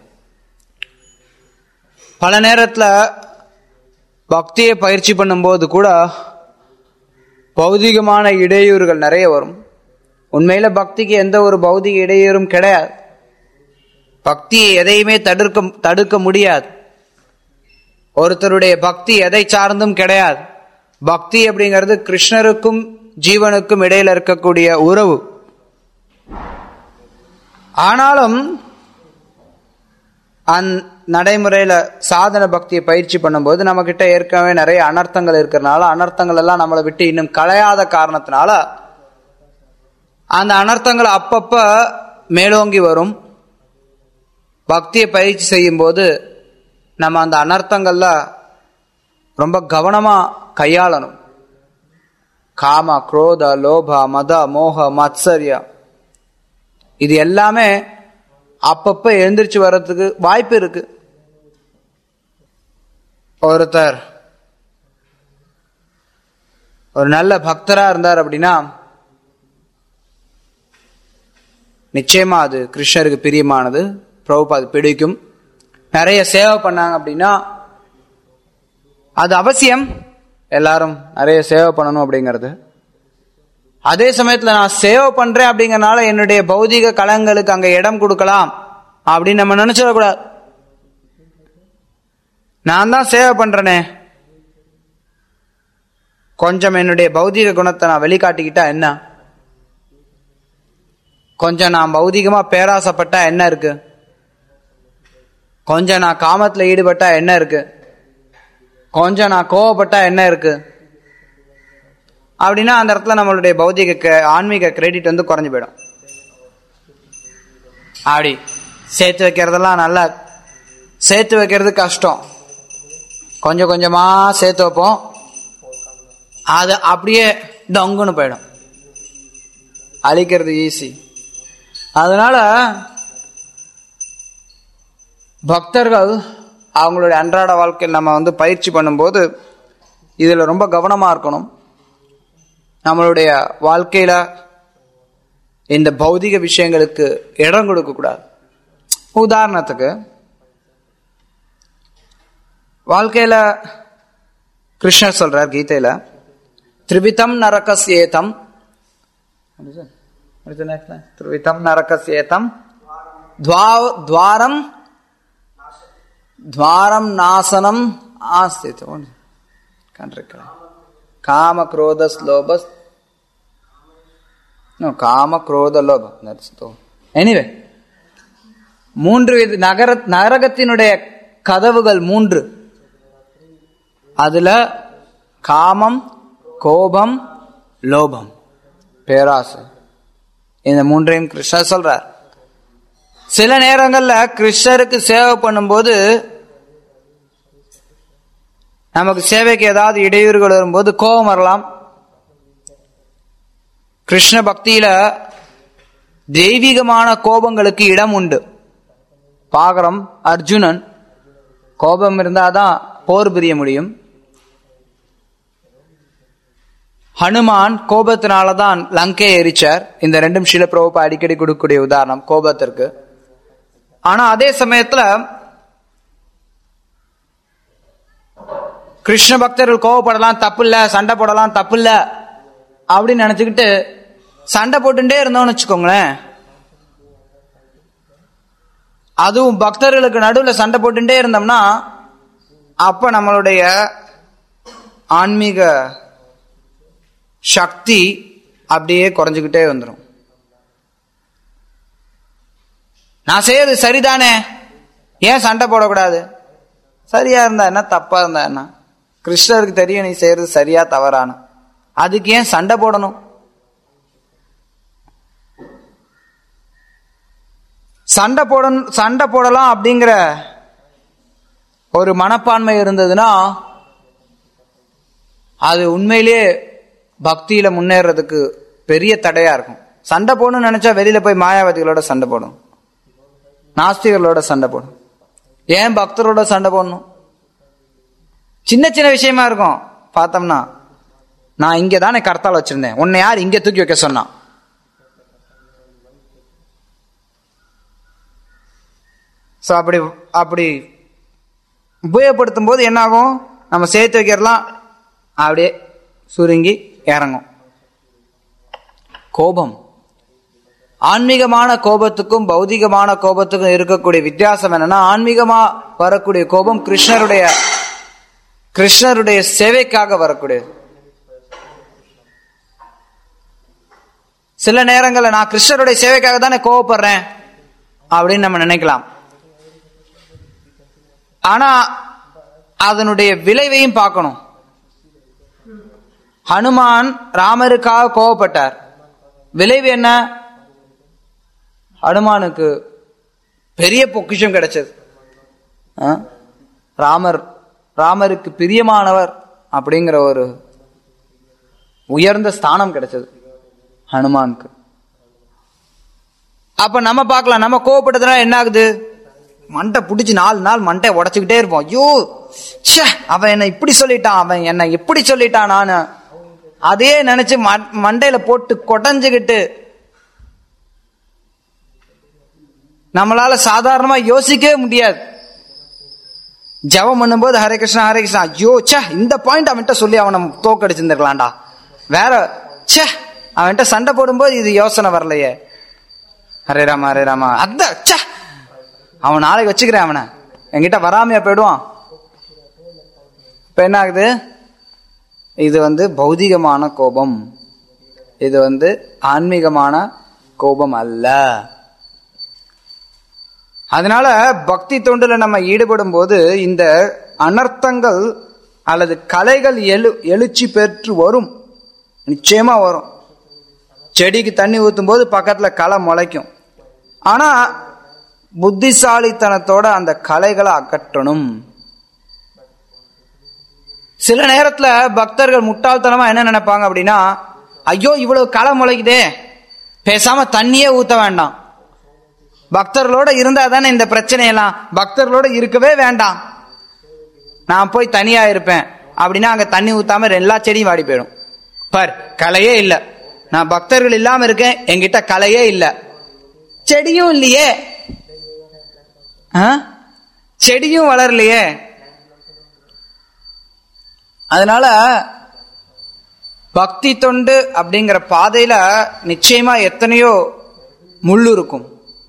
பல நேரத்துல பக்தியை பயிற்சி பண்ணும்போது கூட பௌதிகமான இடையூறுகள் நிறைய வரும் உண்மையில பக்திக்கு எந்த ஒரு பௌதிக இடையூறும் கிடையாது பக்தியை எதையுமே தடுக்க தடுக்க முடியாது ஒருத்தருடைய பக்தி எதை சார்ந்தும் கிடையாது பக்தி அப்படிங்கிறது கிருஷ்ணருக்கும் ஜீவனுக்கும் இடையில இருக்கக்கூடிய உறவு ஆனாலும் அந் நடைமுறையில சாதன பக்தியை பயிற்சி பண்ணும்போது நம்ம கிட்ட ஏற்கனவே நிறைய அனர்த்தங்கள் இருக்கிறனால அனர்த்தங்கள் எல்லாம் நம்மளை விட்டு இன்னும் களையாத காரணத்தினால அந்த அனர்த்தங்கள் அப்பப்ப மேலோங்கி வரும் பக்தியை பயிற்சி செய்யும் போது நம்ம அந்த அனர்த்தங்கள்ல ரொம்ப கவனமா கையாளணும் காம குரோத லோப மத மோக மத்சரியா இது எல்லாமே அப்பப்ப எழுந்திரிச்சு வர்றதுக்கு வாய்ப்பு இருக்கு ஒருத்தர் ஒரு நல்ல பக்தரா இருந்தார் அப்படின்னா நிச்சயமா அது கிருஷ்ணருக்கு பிரியமானது பிரபுபாது பிடிக்கும் நிறைய சேவை பண்ணாங்க அப்படின்னா அது அவசியம் எல்லாரும் நிறைய சேவை பண்ணணும் அப்படிங்கிறது அதே சமயத்துல நான் சேவை பண்றேன் அப்படிங்கறனால என்னுடைய பௌதிக கலங்களுக்கு அங்க இடம் கொடுக்கலாம் அப்படின்னு நம்ம நினைச்சிடக்கூடாது நான் தான் சேவை பண்றேனே கொஞ்சம் என்னுடைய பௌதிக குணத்தை நான் வெளிக்காட்டிக்கிட்டா என்ன கொஞ்சம் நான் பௌதிகமா பேராசப்பட்டா என்ன இருக்கு கொஞ்சம் நான் காமத்துல ஈடுபட்டா என்ன இருக்கு கொஞ்சம் நான் கோவப்பட்டா என்ன இருக்கு அப்படின்னா அந்த இடத்துல நம்மளுடைய பௌதிக க- ஆன்மீக கிரெடிட் வந்து குறைஞ்சு போயிடும் அப்படி சேர்த்து வைக்கிறதெல்லாம் நல்லா சேர்த்து வைக்கிறது கஷ்டம் கொஞ்சம் கொஞ்சமா சேர்த்து வைப்போம் அது அப்படியே டொங்குன்னு போயிடும் அழிக்கிறது ஈஸி அதனால பக்தர்கள் அவங்களுடைய அன்றாட வாழ்க்கையில் நம்ம வந்து பயிற்சி பண்ணும்போது இதில் ரொம்ப கவனமாக இருக்கணும் நம்மளுடைய வாழ்க்கையில இந்த பௌதிக விஷயங்களுக்கு இடம் கொடுக்க கூடாது உதாரணத்துக்கு வாழ்க்கையில கிருஷ்ணர் சொல்றார் கீதையில திரிவிதம் நரகஸ்யேதம் திரிவிதம் நரகஸ்யேதம் துவாரம் துவாரம் நாசனம் ஆஸ்தித் கண்டிருக்கிறேன் காம குரோத ஸ்லோபஸ் நோ காம குரோத லோபம் எனிவே மூன்று வித நகர நரகத்தினுடைய கதவுகள் மூன்று அதுல காமம் கோபம் லோபம் பேராசை இந்த மூன்றையும் கிருஷ்ணர் சொல்றார் சில நேரங்கள்ல கிருஷ்ணருக்கு சேவை பண்ணும்போது நமக்கு சேவைக்கு ஏதாவது இடையூறுகள் வரும்போது கோபம் வரலாம் கிருஷ்ண பக்தியில தெய்வீகமான கோபங்களுக்கு இடம் உண்டு பாகரம் அர்ஜுனன் கோபம் இருந்தாதான் போர் புரிய முடியும் ஹனுமான் கோபத்தினாலதான் லங்கையை எரிச்சார் இந்த ரெண்டும் சில பிரபுப்பா அடிக்கடி கொடுக்கக்கூடிய உதாரணம் கோபத்திற்கு ஆனா அதே சமயத்துல கிருஷ்ண பக்தர்கள் கோவப்படலாம் தப்பு இல்ல சண்டை போடலாம் தப்பு இல்ல அப்படின்னு நினைச்சுக்கிட்டு சண்டை போட்டுட்டே இருந்தோம்னு வச்சுக்கோங்களேன் அதுவும் பக்தர்களுக்கு நடுவில் சண்டை போட்டுட்டே இருந்தோம்னா அப்ப நம்மளுடைய ஆன்மீக சக்தி அப்படியே குறைஞ்சுக்கிட்டே வந்துடும் நான் செய்யறது சரிதானே ஏன் சண்டை போடக்கூடாது சரியா இருந்தா என்ன தப்பா இருந்தா என்ன கிருஷ்ணருக்கு தெரியும் நீ செய்யறது சரியா தவறான அதுக்கு ஏன் சண்டை போடணும் சண்டை போடணும் சண்டை போடலாம் அப்படிங்கிற ஒரு மனப்பான்மை இருந்ததுன்னா அது உண்மையிலேயே பக்தியில முன்னேறதுக்கு பெரிய தடையா இருக்கும் சண்டை போடணும்னு நினைச்சா வெளியில போய் மாயாவதிகளோட சண்டை போடும் நாஸ்திகளோட சண்டை போடும் ஏன் பக்தரோட சண்டை போடணும் சின்ன சின்ன விஷயமா இருக்கும் பார்த்தோம்னா நான் இங்க தானே கர்த்தால் வச்சிருந்தேன் உன்னை யார் இங்க தூக்கி வைக்க சொன்னான் ஸோ அப்படி அப்படி உபயோகப்படுத்தும் போது என்ன ஆகும் நம்ம சேர்த்து வைக்கிறதுலாம் அப்படியே சுருங்கி இறங்கும் கோபம் ஆன்மீகமான கோபத்துக்கும் பௌதிகமான கோபத்துக்கும் இருக்கக்கூடிய வித்தியாசம் என்னன்னா ஆன்மீகமா வரக்கூடிய கோபம் கிருஷ்ணருடைய கிருஷ்ணருடைய சேவைக்காக வரக்கூடியது சில நேரங்களில் நான் கிருஷ்ணருடைய சேவைக்காக தானே கோவப்படுறேன் அப்படின்னு நம்ம நினைக்கலாம் ஆனா அதனுடைய விளைவையும் பார்க்கணும் ஹனுமான் ராமருக்காக கோவப்பட்டார் விளைவு என்ன ஹனுமானுக்கு பெரிய பொக்கிஷம் கிடைச்சது ஆ? ராமர் ராமருக்கு பிரியமானவர் அப்படிங்கிற ஒரு உயர்ந்த ஸ்தானம் கிடைச்சது ஹனுமானுக்கு அப்ப நம்ம பார்க்கலாம் நம்ம கோவப்பட்டதுனால என்ன ஆகுது மண்டை பிடிச்சி நாலு நாள் மண்டை உடைச்சுக்கிட்டே இருப்போம் ஐயோ ச்சே அவன் என்ன இப்படி சொல்லிட்டான் அவன் என்ன எப்படி சொல்லிட்டான் நானு அதே நினைச்சு ம- மண்டையில போட்டு கொடைஞ்சுக்கிட்டு நம்மளால சாதாரணமா யோசிக்கவே முடியாது ஜெபம் பண்ணும்போது ஹரே கிருஷ்ணா ஹரே கிருஷ்ணா ஐயோ ச்சே இந்த பாயிண்ட் அவன்கிட்ட சொல்லி அவனை தோக்கடிச்சிருந்திருக்கலாம்டா வேற ச்சே அவன்கிட்ட சண்டை போடும்போது இது யோசனை வரலையே ஹரே ராமா ஹரே ராமா அத ச்சே அவன் நாளைக்கு வச்சுக்கிறேன் அவனை என்கிட்ட வராமையா போயிடுவான் இப்ப என்ன ஆகுது இது வந்து பௌதிகமான கோபம் இது வந்து ஆன்மீகமான கோபம் அல்ல அதனால பக்தி தொண்டுல நம்ம ஈடுபடும் போது இந்த அனர்த்தங்கள் அல்லது கலைகள் எழு எழுச்சி பெற்று வரும் நிச்சயமா வரும் செடிக்கு தண்ணி ஊத்தும் போது பக்கத்துல களை முளைக்கும் ஆனா புத்திசாலித்தனத்தோட அந்த கலைகளை அகற்றணும் சில நேரத்துல பக்தர்கள் முட்டாள்தனமா என்ன நினைப்பாங்க அப்படின்னா ஐயோ இவ்வளவு களை முளைக்குதே பேசாம தண்ணியே ஊத்த வேண்டாம் பக்தர்களோட இருந்தா தானே இந்த பிரச்சனையெல்லாம் பக்தர்களோட இருக்கவே வேண்டாம் நான் போய் தனியா இருப்பேன் அப்படின்னா அங்க தண்ணி ஊத்தாம எல்லா செடியும் வாடி போயிடும் பார் கலையே இல்ல நான் பக்தர்கள் இல்லாம இருக்கேன் என்கிட்ட கலையே இல்ல செடியும் இல்லையே ஆ? செடியும் வளரலையே அதனால பக்தி தொண்டு அப்படிங்கிற பாதையில நிச்சயமா எத்தனையோ முள்ளு இருக்கும்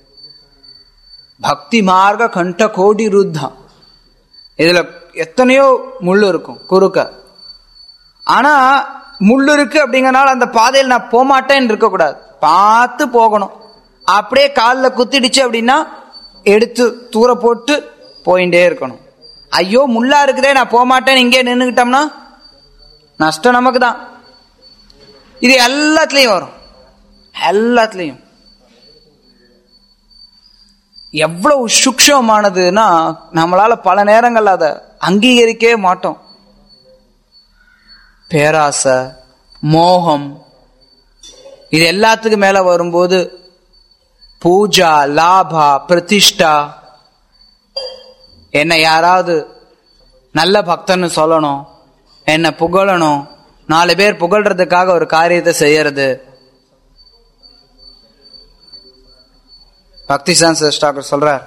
பக்தி மார்க்க கண்ட கோடி ருத்தம் இதுல எத்தனையோ முள்ளு இருக்கும் குறுக்க ஆனா முள்ளு இருக்கு அப்படிங்கறனால அந்த பாதையில் நான் போமாட்டேன்னு இருக்கக்கூடாது பார்த்து போகணும் அப்படியே காலில் குத்திடுச்சு அப்படின்னா எடுத்து தூர போட்டு போயிட்டே இருக்கணும் ஐயோ முள்ளா இருக்குதே நான் போமாட்டேன்னு இங்கே நின்றுக்கிட்டோம்னா நஷ்டம் நமக்கு தான் இது எல்லாத்துலயும் வரும் எல்லாத்துலயும் எவ்வளவு சுக்ஷமானதுன்னா நம்மளால பல நேரங்கள் அதை அங்கீகரிக்கவே மாட்டோம் பேராசை மோகம் இது எல்லாத்துக்கும் மேல வரும்போது பூஜா லாபா பிரதிஷ்டா என்னை யாராவது நல்ல பக்தன்னு சொல்லணும் என்னை புகழணும் நாலு பேர் புகழ்றதுக்காக ஒரு காரியத்தை செய்யறது பக்தி சாஸ்திரர் சொல்றார்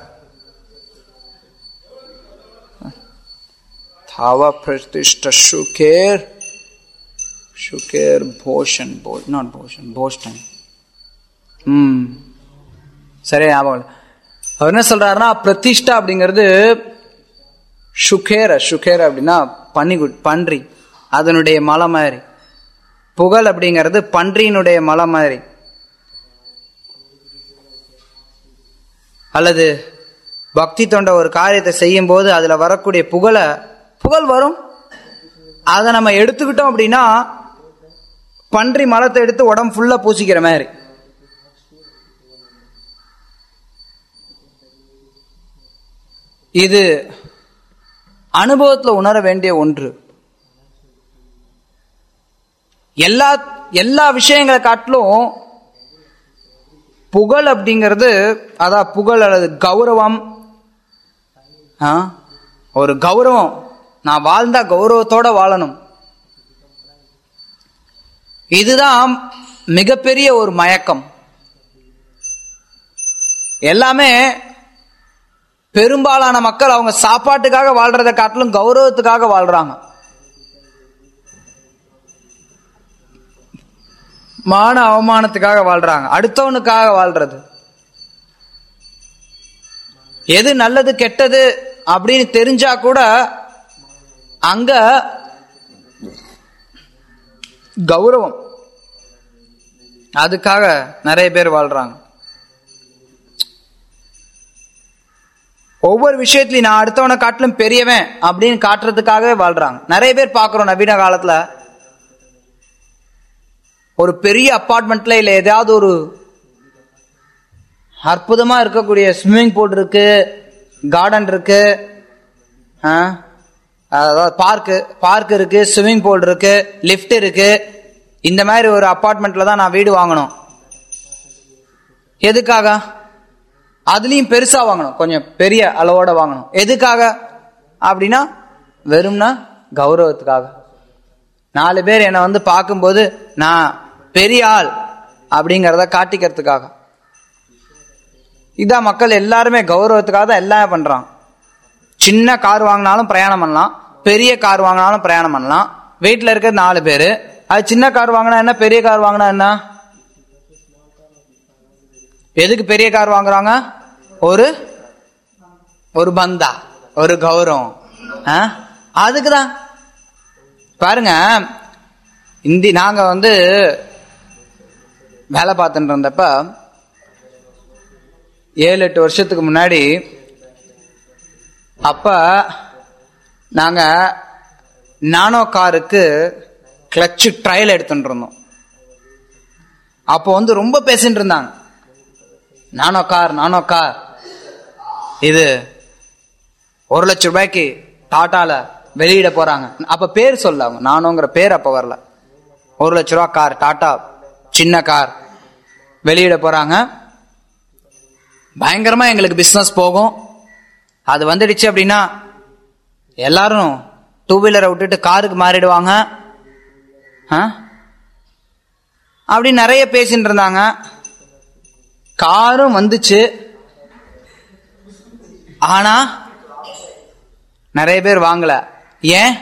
தாவா பிரதிஷ்ட சுகேர் சுகேர் போஷன் போ நாட் போஷன் போஷ்டன் ம் சரி ஞாபகம் இல்லை. அவர் என்ன சொல்றாருன்னா பிரதிஷ்டா அப்படிங்கிறது சுகேர சுகேர அப்படின்னா பன்னிகுட் பன்றி அதனுடைய மலை மாதிரி புகழ் அப்படிங்கிறது பன்றியினுடைய மலை மாதிரி அல்லது பக்தி தொண்ட ஒரு காரியத்தை செய்யும் போது அதுல வரக்கூடிய புகழை புகழ் வரும் அதை நம்ம எடுத்துக்கிட்டோம் அப்படின்னா பன்றி மலத்தை எடுத்து உடம்பு ஃபுல்லா பூசிக்கிற மாதிரி இது அனுபவத்துல உணர வேண்டிய ஒன்று எல்லா எல்லா விஷயங்களை காட்டிலும் புகழ் அப்படிங்கிறது அதான் புகழ் அல்லது கௌரவம் ஆ? ஒரு கௌரவம் நான் வாழ்ந்தா கௌரவத்தோட வாழணும் இதுதான் மிகப்பெரிய ஒரு மயக்கம் எல்லாமே பெரும்பாலான மக்கள் அவங்க சாப்பாட்டுக்காக வாழ்றதை காட்டிலும் கௌரவத்துக்காக வாழ்றாங்க மான அவமானத்துக்காக வாழ்றாங்க அடுத்தவனுக்காக வாழ்றது எது நல்லது கெட்டது அப்படின்னு தெரிஞ்சா கூட அங்க கௌரவம் அதுக்காக நிறைய பேர் வாழ்றாங்க ஒவ்வொரு விஷயத்திலையும் நான் அடுத்தவனை காட்டிலும் பெரியவன் அப்படின்னு காட்டுறதுக்காகவே வாழ்றாங்க நிறைய பேர் பார்க்கிறோம் நவீன காலத்துல ஒரு பெரிய அப்பார்ட்மெண்ட்ல இல்ல ஏதாவது ஒரு அற்புதமா இருக்கக்கூடிய ஸ்விம்மிங் பூல் இருக்கு கார்டன் இருக்கு ஆ? அதாவது பார்க்கு பார்க் இருக்கு ஸ்விம்மிங் பூல் இருக்கு லிஃப்ட் இருக்கு இந்த மாதிரி ஒரு அப்பார்ட்மெண்ட்ல தான் நான் வீடு வாங்கணும் எதுக்காக அதுலயும் பெருசா வாங்கணும் கொஞ்சம் பெரிய அளவோட வாங்கணும் எதுக்காக அப்படின்னா வெறும்னா கௌரவத்துக்காக நாலு பேர் என்னை வந்து பார்க்கும்போது நான் பெரிய ஆள் அப்படிங்கிறத காட்டிக்கிறதுக்காக இதான் மக்கள் எல்லாருமே கௌரவத்துக்காக தான் எல்லாமே பண்றாங்க சின்ன கார் வாங்கினாலும் பிரயாணம் பண்ணலாம் பெரிய கார் வாங்கினாலும் பிரயாணம் பண்ணலாம் வீட்டில் இருக்கிறது நாலு பேர் அது சின்ன கார் வாங்கினா என்ன பெரிய கார் வாங்கினா என்ன எதுக்கு பெரிய கார் வாங்குறாங்க ஒரு ஒரு பந்தா ஒரு கௌரவம் ஆ? அதுக்குதான் பாருங்க இந்தி நாங்க வந்து வேலை பார்த்துட்டு இருந்தப்ப ஏழு எட்டு வருஷத்துக்கு முன்னாடி அப்ப நாங்க நானோ காருக்கு கிளச்சு ட்ரையல் எடுத்துட்டு இருந்தோம் அப்போ வந்து ரொம்ப பேசிட்டு இருந்தாங்க நானோ கார் நானோ கார் இது ஒரு லட்சம் ரூபாய்க்கு டாட்டால வெளியிட போறாங்க அப்ப பேர் சொல்ல அவங்க நானோங்கிற பேர் அப்ப வரல ஒரு லட்ச ரூபா கார் டாடா சின்ன கார் வெளியிட போறாங்க பயங்கரமா எங்களுக்கு பிசினஸ் போகும் அது வந்துடுச்சு அப்படின்னா எல்லாரும் டூ வீலரை விட்டுட்டு காருக்கு மாறிடுவாங்க ஆ? அப்படி நிறைய பேசிட்டு இருந்தாங்க காரும் வந்துச்சு ஆனா நிறைய பேர் வாங்கல ஏன்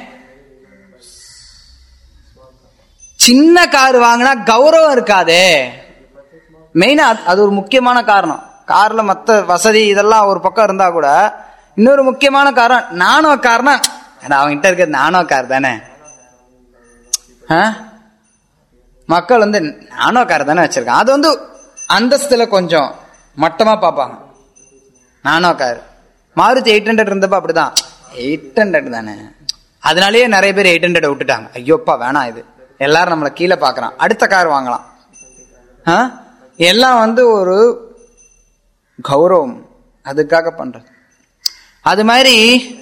சின்ன கார் வாங்கினா கௌரவம் இருக்காதே மெயினா அது ஒரு முக்கியமான காரணம் கார்ல மத்த வசதி இதெல்லாம் ஒரு பக்கம் இருந்தா கூட இன்னொரு முக்கியமான காரணம் நானோ கார்னா அவங்ககிட்ட இருக்கிறது நானோ கார் தானே ஆ? மக்கள் வந்து நானோ கார் தானே வச்சிருக்கான் அது வந்து அந்தஸ்துல கொஞ்சம் மட்டமா பார்ப்பாங்க Nano car Maruti eight hundred இருந்தப்ப அப்படிதான் எயிட் ஹண்ட்ரட் தானே அதனாலேயே நிறைய பேர் எயிட் ஹண்ட்ரட் விட்டுட்டாங்க ஐயோப்பா வேணாம் இது எல்லாரும் நம்மளை கீழே பார்க்கறான் அடுத்த கார் வாங்கலாம் ஆ? எல்லாம் வந்து ஒரு கௌரவம் அதுக்காக பண்றது அது மாதிரி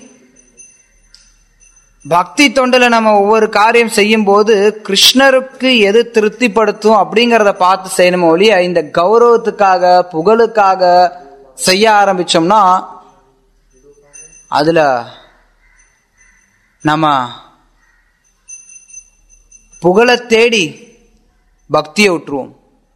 பக்தி தொண்டுல நம்ம ஒவ்வொரு காரியம் செய்யும் போது கிருஷ்ணருக்கு எது திருப்திப்படுத்தும் அப்படிங்கறத பார்த்து செய்யணும் ஒழிய இந்த கௌரவத்துக்காக புகழுக்காக செய்ய ஆரம்பிச்சோம்னா அதுல நம்ம புகழை தேடி பக்தியை விட்டுருவோம்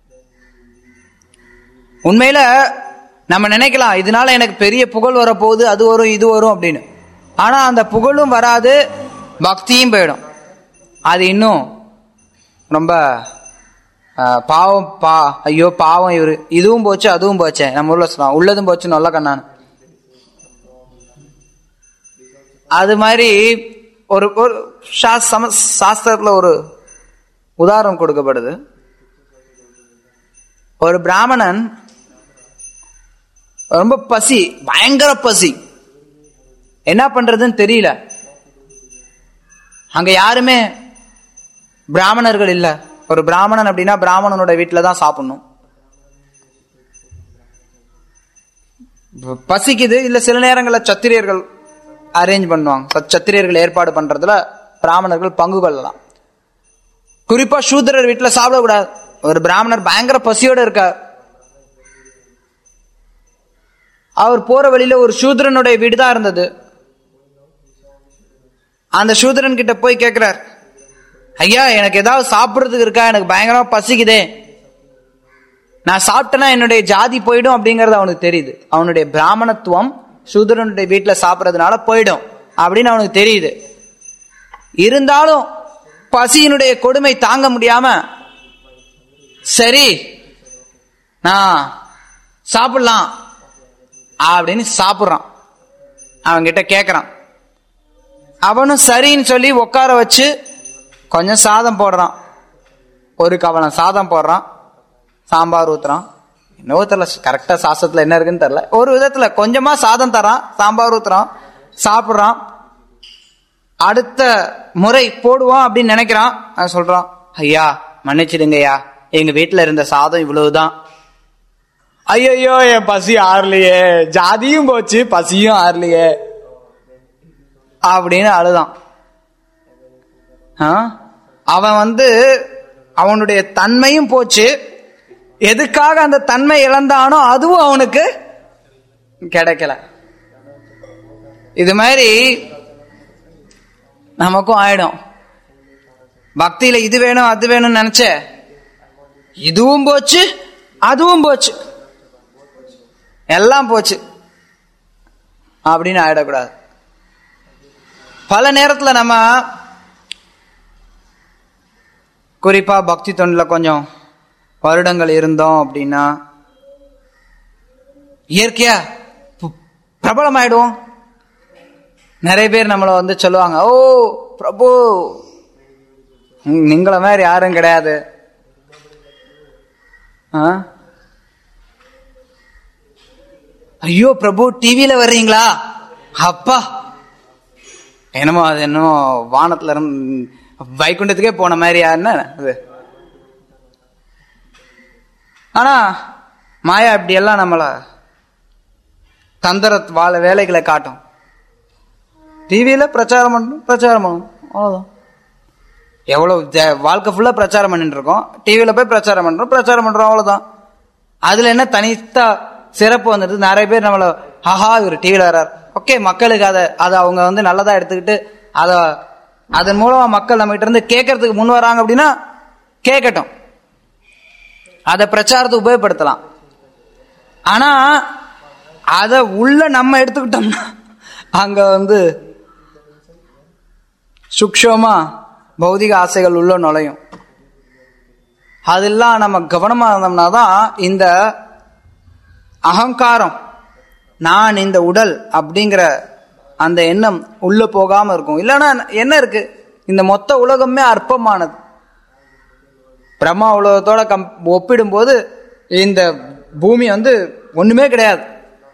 உண்மையில நம்ம நினைக்கலாம் இதனால எனக்கு பெரிய புகழ் வரப்போகுது அது வரும் இது வரும் அப்படின்னு ஆனா அந்த புகழும் வராது பக்தியும் போயிடும் அது இன்னும் ரொம்ப ஆஹ், பாவம் பா ஐயோ பாவம் இவரு இதுவும் போச்சு அதுவும் போச்சே நம்ம ஊர்ல சொல்லுவோம் உள்ளதும் போச்சு நல்ல கண்ணான்னு அது மாதிரி ஒரு ஒரு சாஸ்- சம சாஸ்திரத்துல ஒரு உதாரணம் கொடுக்கப்படுது ஒரு பிராமணன் ரொம்ப பசி பயங்கர பசி என்ன பண்றதுன்னு தெரியல அங்க யாருமே பிராமணர்கள் இல்ல ஒரு பிராமணன் அப்படின்னா பிராமணனோட வீட்டுல தான் சாப்பிடணும் பசிக்குது இல்ல சில நேரங்கள்ல சத்திரியர்கள் அரேஞ்ச் பண்ணுவாங்க ச- சத்திரியர்கள் ஏற்பாடு பண்றதுல பிராமணர்கள் பங்கு கொள்ளலாம் குறிப்பா சூத்திரர் வீட்டுல சாப்பிடக்கூடாது ஒரு பிராமணர் பயங்கர பசியோட இருக்கார் அவர் போற வழியில ஒரு சூத்திரனுடைய வீடு தான் இருந்தது அந்த சூத்திரன் கிட்ட போய் கேக்குறார் ஐயா எனக்கு ஏதாவது சாப்பிடுறதுக்கு இருக்கா எனக்கு பயங்கரமா பசிக்குதே நான் சாப்பிட்டேன்னா என்னுடைய ஜாதி போயிடும் அப்படிங்கறது அவனுக்கு தெரியுது அவனுடைய பிராமணத்துவம் சூத்திரனுடைய வீட்டுல சாப்பிடறதுனால போயிடும் அப்படின்னு அவனுக்கு தெரியுது இருந்தாலும் பசியினுடைய கொடுமை தாங்க முடியாம சரி நான் சாப்பிடலாம் அப்படின்னு சாப்பிடுறான் அவன்கிட்ட கேக்குறான் அவனும் சரின்னு சொல்லி உட்கார வச்சு கொஞ்சம் சாதம் போடுறான் ஒரு கவலம் சாதம் போடுறான் சாம்பார் ஊத்துறான் இன்னொரு தெரியல கரெக்டா சாஸ்திரத்துல என்ன இருக்குன்னு தெரியல ஒரு விதத்துல கொஞ்சமா சாதம் தரான் சாம்பார் ஊத்துறான் சாப்பிடுறான் அடுத்த முறை போடுவான் அப்படின்னு நினைக்கிறான் அவன் சொல்றான் ஐயா மன்னிச்சிடுங்கய்யா எங்க வீட்டுல இருந்த சாதம் இவ்வளவுதான் ஐயோ என் பசி ஆறலையே ஜாதியும் போச்சு பசியும் ஆறலையே அப்படின்னு அழுதான் ஆ? அவன் வந்து அவனுடைய தன்மையும் போச்சு எதுக்காக அந்த தன்மை இழந்தானோ அதுவும் அவனுக்கு கிடைக்கல இது மாதிரி நமக்கும் ஆயிடும் பக்தியில இது வேணும் அது வேணும்னு நினைச்ச இதுவும் போச்சு அதுவும் போச்சு எல்லாம் போச்சு அப்படின்னு ஆயிடக்கூடாது பல நேரத்துல நம்ம குறிப்பா பக்தி தொண்டில் கொஞ்சம் வருடங்கள் இருந்தோம் அப்படின்னா இயற்கையா பு- பிரபலமாயிடுவோம் நிறைய பேர் நம்மளை வந்து சொல்லுவாங்க ஓ பிரபு ம், நீங்கள மாதிரி யாரும் கிடையாது ஆ? ஐயோ பிரபு டிவியில வர்றீங்களா அப்பா என்னமோ அது என்னமோ வானத்துல இருந்து வைகுண்டத்துக்கே போன மாதிரி யாருன்னா அது ஆனா மாயா இப்படி எல்லாம் நம்மள தந்திர வாழ வேலைகளை காட்டும் டிவியில பிரச்சாரம் பண்ணணும் பிரச்சாரம் பண்ணணும் அவ்வளவுதான் எவ்வளவு ஜ- வாழ்க்கை ஃபுல்லா பிரச்சாரம் பண்ணிட்டு இருக்கோம் டிவியில போய் பிரச்சாரம் பண்றோம் பிரச்சாரம் பண்றோம் அவ்வளவுதான் அதுல என்ன தனித்தா சிறப்பு வந்துடுது நிறைய பேர் நம்மள ஆஹா இவர் டிவியில வர்றார் ஓகே மக்களுக்கு அதை அதை அவங்க வந்து நல்லதா எடுத்துக்கிட்டு அதை அதன் மூலமா மக்கள் நம்ம கிட்ட இருந்து கேட்கறதுக்கு முன் வராங்க அப்படின்னா கேட்கட்டும் அதை பிரச்சாரத்துக்கு உபயோகப்படுத்தலாம் ஆனா அத உள்ள நம்ம எடுத்துக்கிட்டோம்னா அங்க வந்து சுக்ஷமா பௌதிக ஆசைகள் உள்ள நுழையும் அதெல்லாம் நம்ம கவனமா இருந்தோம்னா தான் இந்த அகங்காரம் நான் இந்த உடல் அப்படிங்கிற அந்த எண்ணம் உள்ள போகாம இருக்கும் இல்லைன்னா என்ன இருக்கு இந்த மொத்த உலகமே அற்பமானது பிரம்மா உலகத்தோட கம் ஒப்பிடும்போது இந்த பூமி வந்து ஒண்ணுமே கிடையாது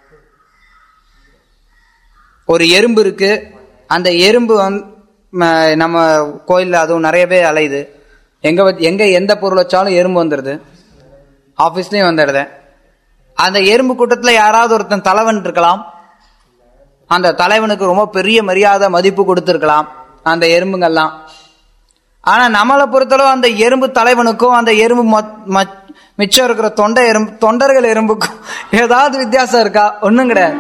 ஒரு எறும்பு இருக்கு அந்த எறும்பு வந்து ம- நம்ம கோயில்ல அதுவும் நிறையவே அலையுது எங்க வச்சு- எங்க எந்த பொருள் வச்சாலும் எறும்பு வந்துடுது ஆபீஸ்லயும் வந்துடுது அந்த எறும்பு கூட்டத்துல யாராவது ஒருத்தன் தலைவன் இருக்கலாம் அந்த தலைவனுக்கு ரொம்ப பெரிய மரியாதை மதிப்பு கொடுத்திருக்கலாம் அந்த எறும்புங்கெல்லாம் ஆனா நம்மளை பொறுத்தளவு அந்த எறும்பு தலைவனுக்கும் அந்த எறும்பு மொத்- மச்- மிச்சம் இருக்கிற தொண்டை எறும்பு தொண்டர்கள் எறும்புக்கும் ஏதாவது வித்தியாசம் இருக்கா ஒண்ணும் கிடையாது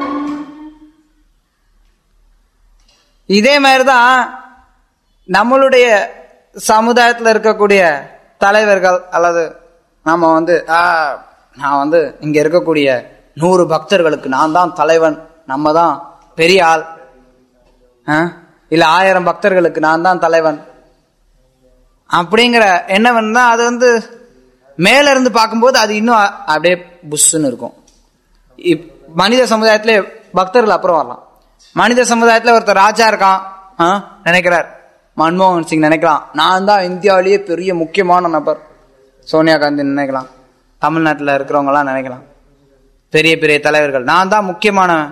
இதே மாதிரிதான் நம்மளுடைய சமுதாயத்துல இருக்கக்கூடிய தலைவர்கள் அல்லது நம்ம வந்து ஆ, நான் வந்து இங்க இருக்கக்கூடிய நூறு பக்தர்களுக்கு நான் தான் தலைவன் நம்ம தான் பெரிய ஆள் ஆ? இல்ல ஆயிரம் பக்தர்களுக்கு நான் தான் தலைவன் அப்படிங்கிற எண்ணம் தான் அது வந்து மேல இருந்து பார்க்கும்போது அது இன்னும் அ- அப்படியே புஷ்ஷுன்னு இருக்கும் இப்- மனித சமுதாயத்திலே பக்தர்கள் அப்புறம் வரலாம் மனித சமுதாயத்துல ஒருத்தர் ராஜா இருக்கான் ஆ, நினைக்கிறார் மன்மோகன் சிங் நினைக்கலாம் நான் தான் இந்தியாவிலேயே பெரிய முக்கியமான நபர் சோனியா காந்தி நினைக்கலாம் தமிழ்நாட்டில் இருக்கிறவங்க எல்லாம் நினைக்கலாம் பெரிய பெரிய தலைவர்கள் நான் தான் முக்கியமானவன்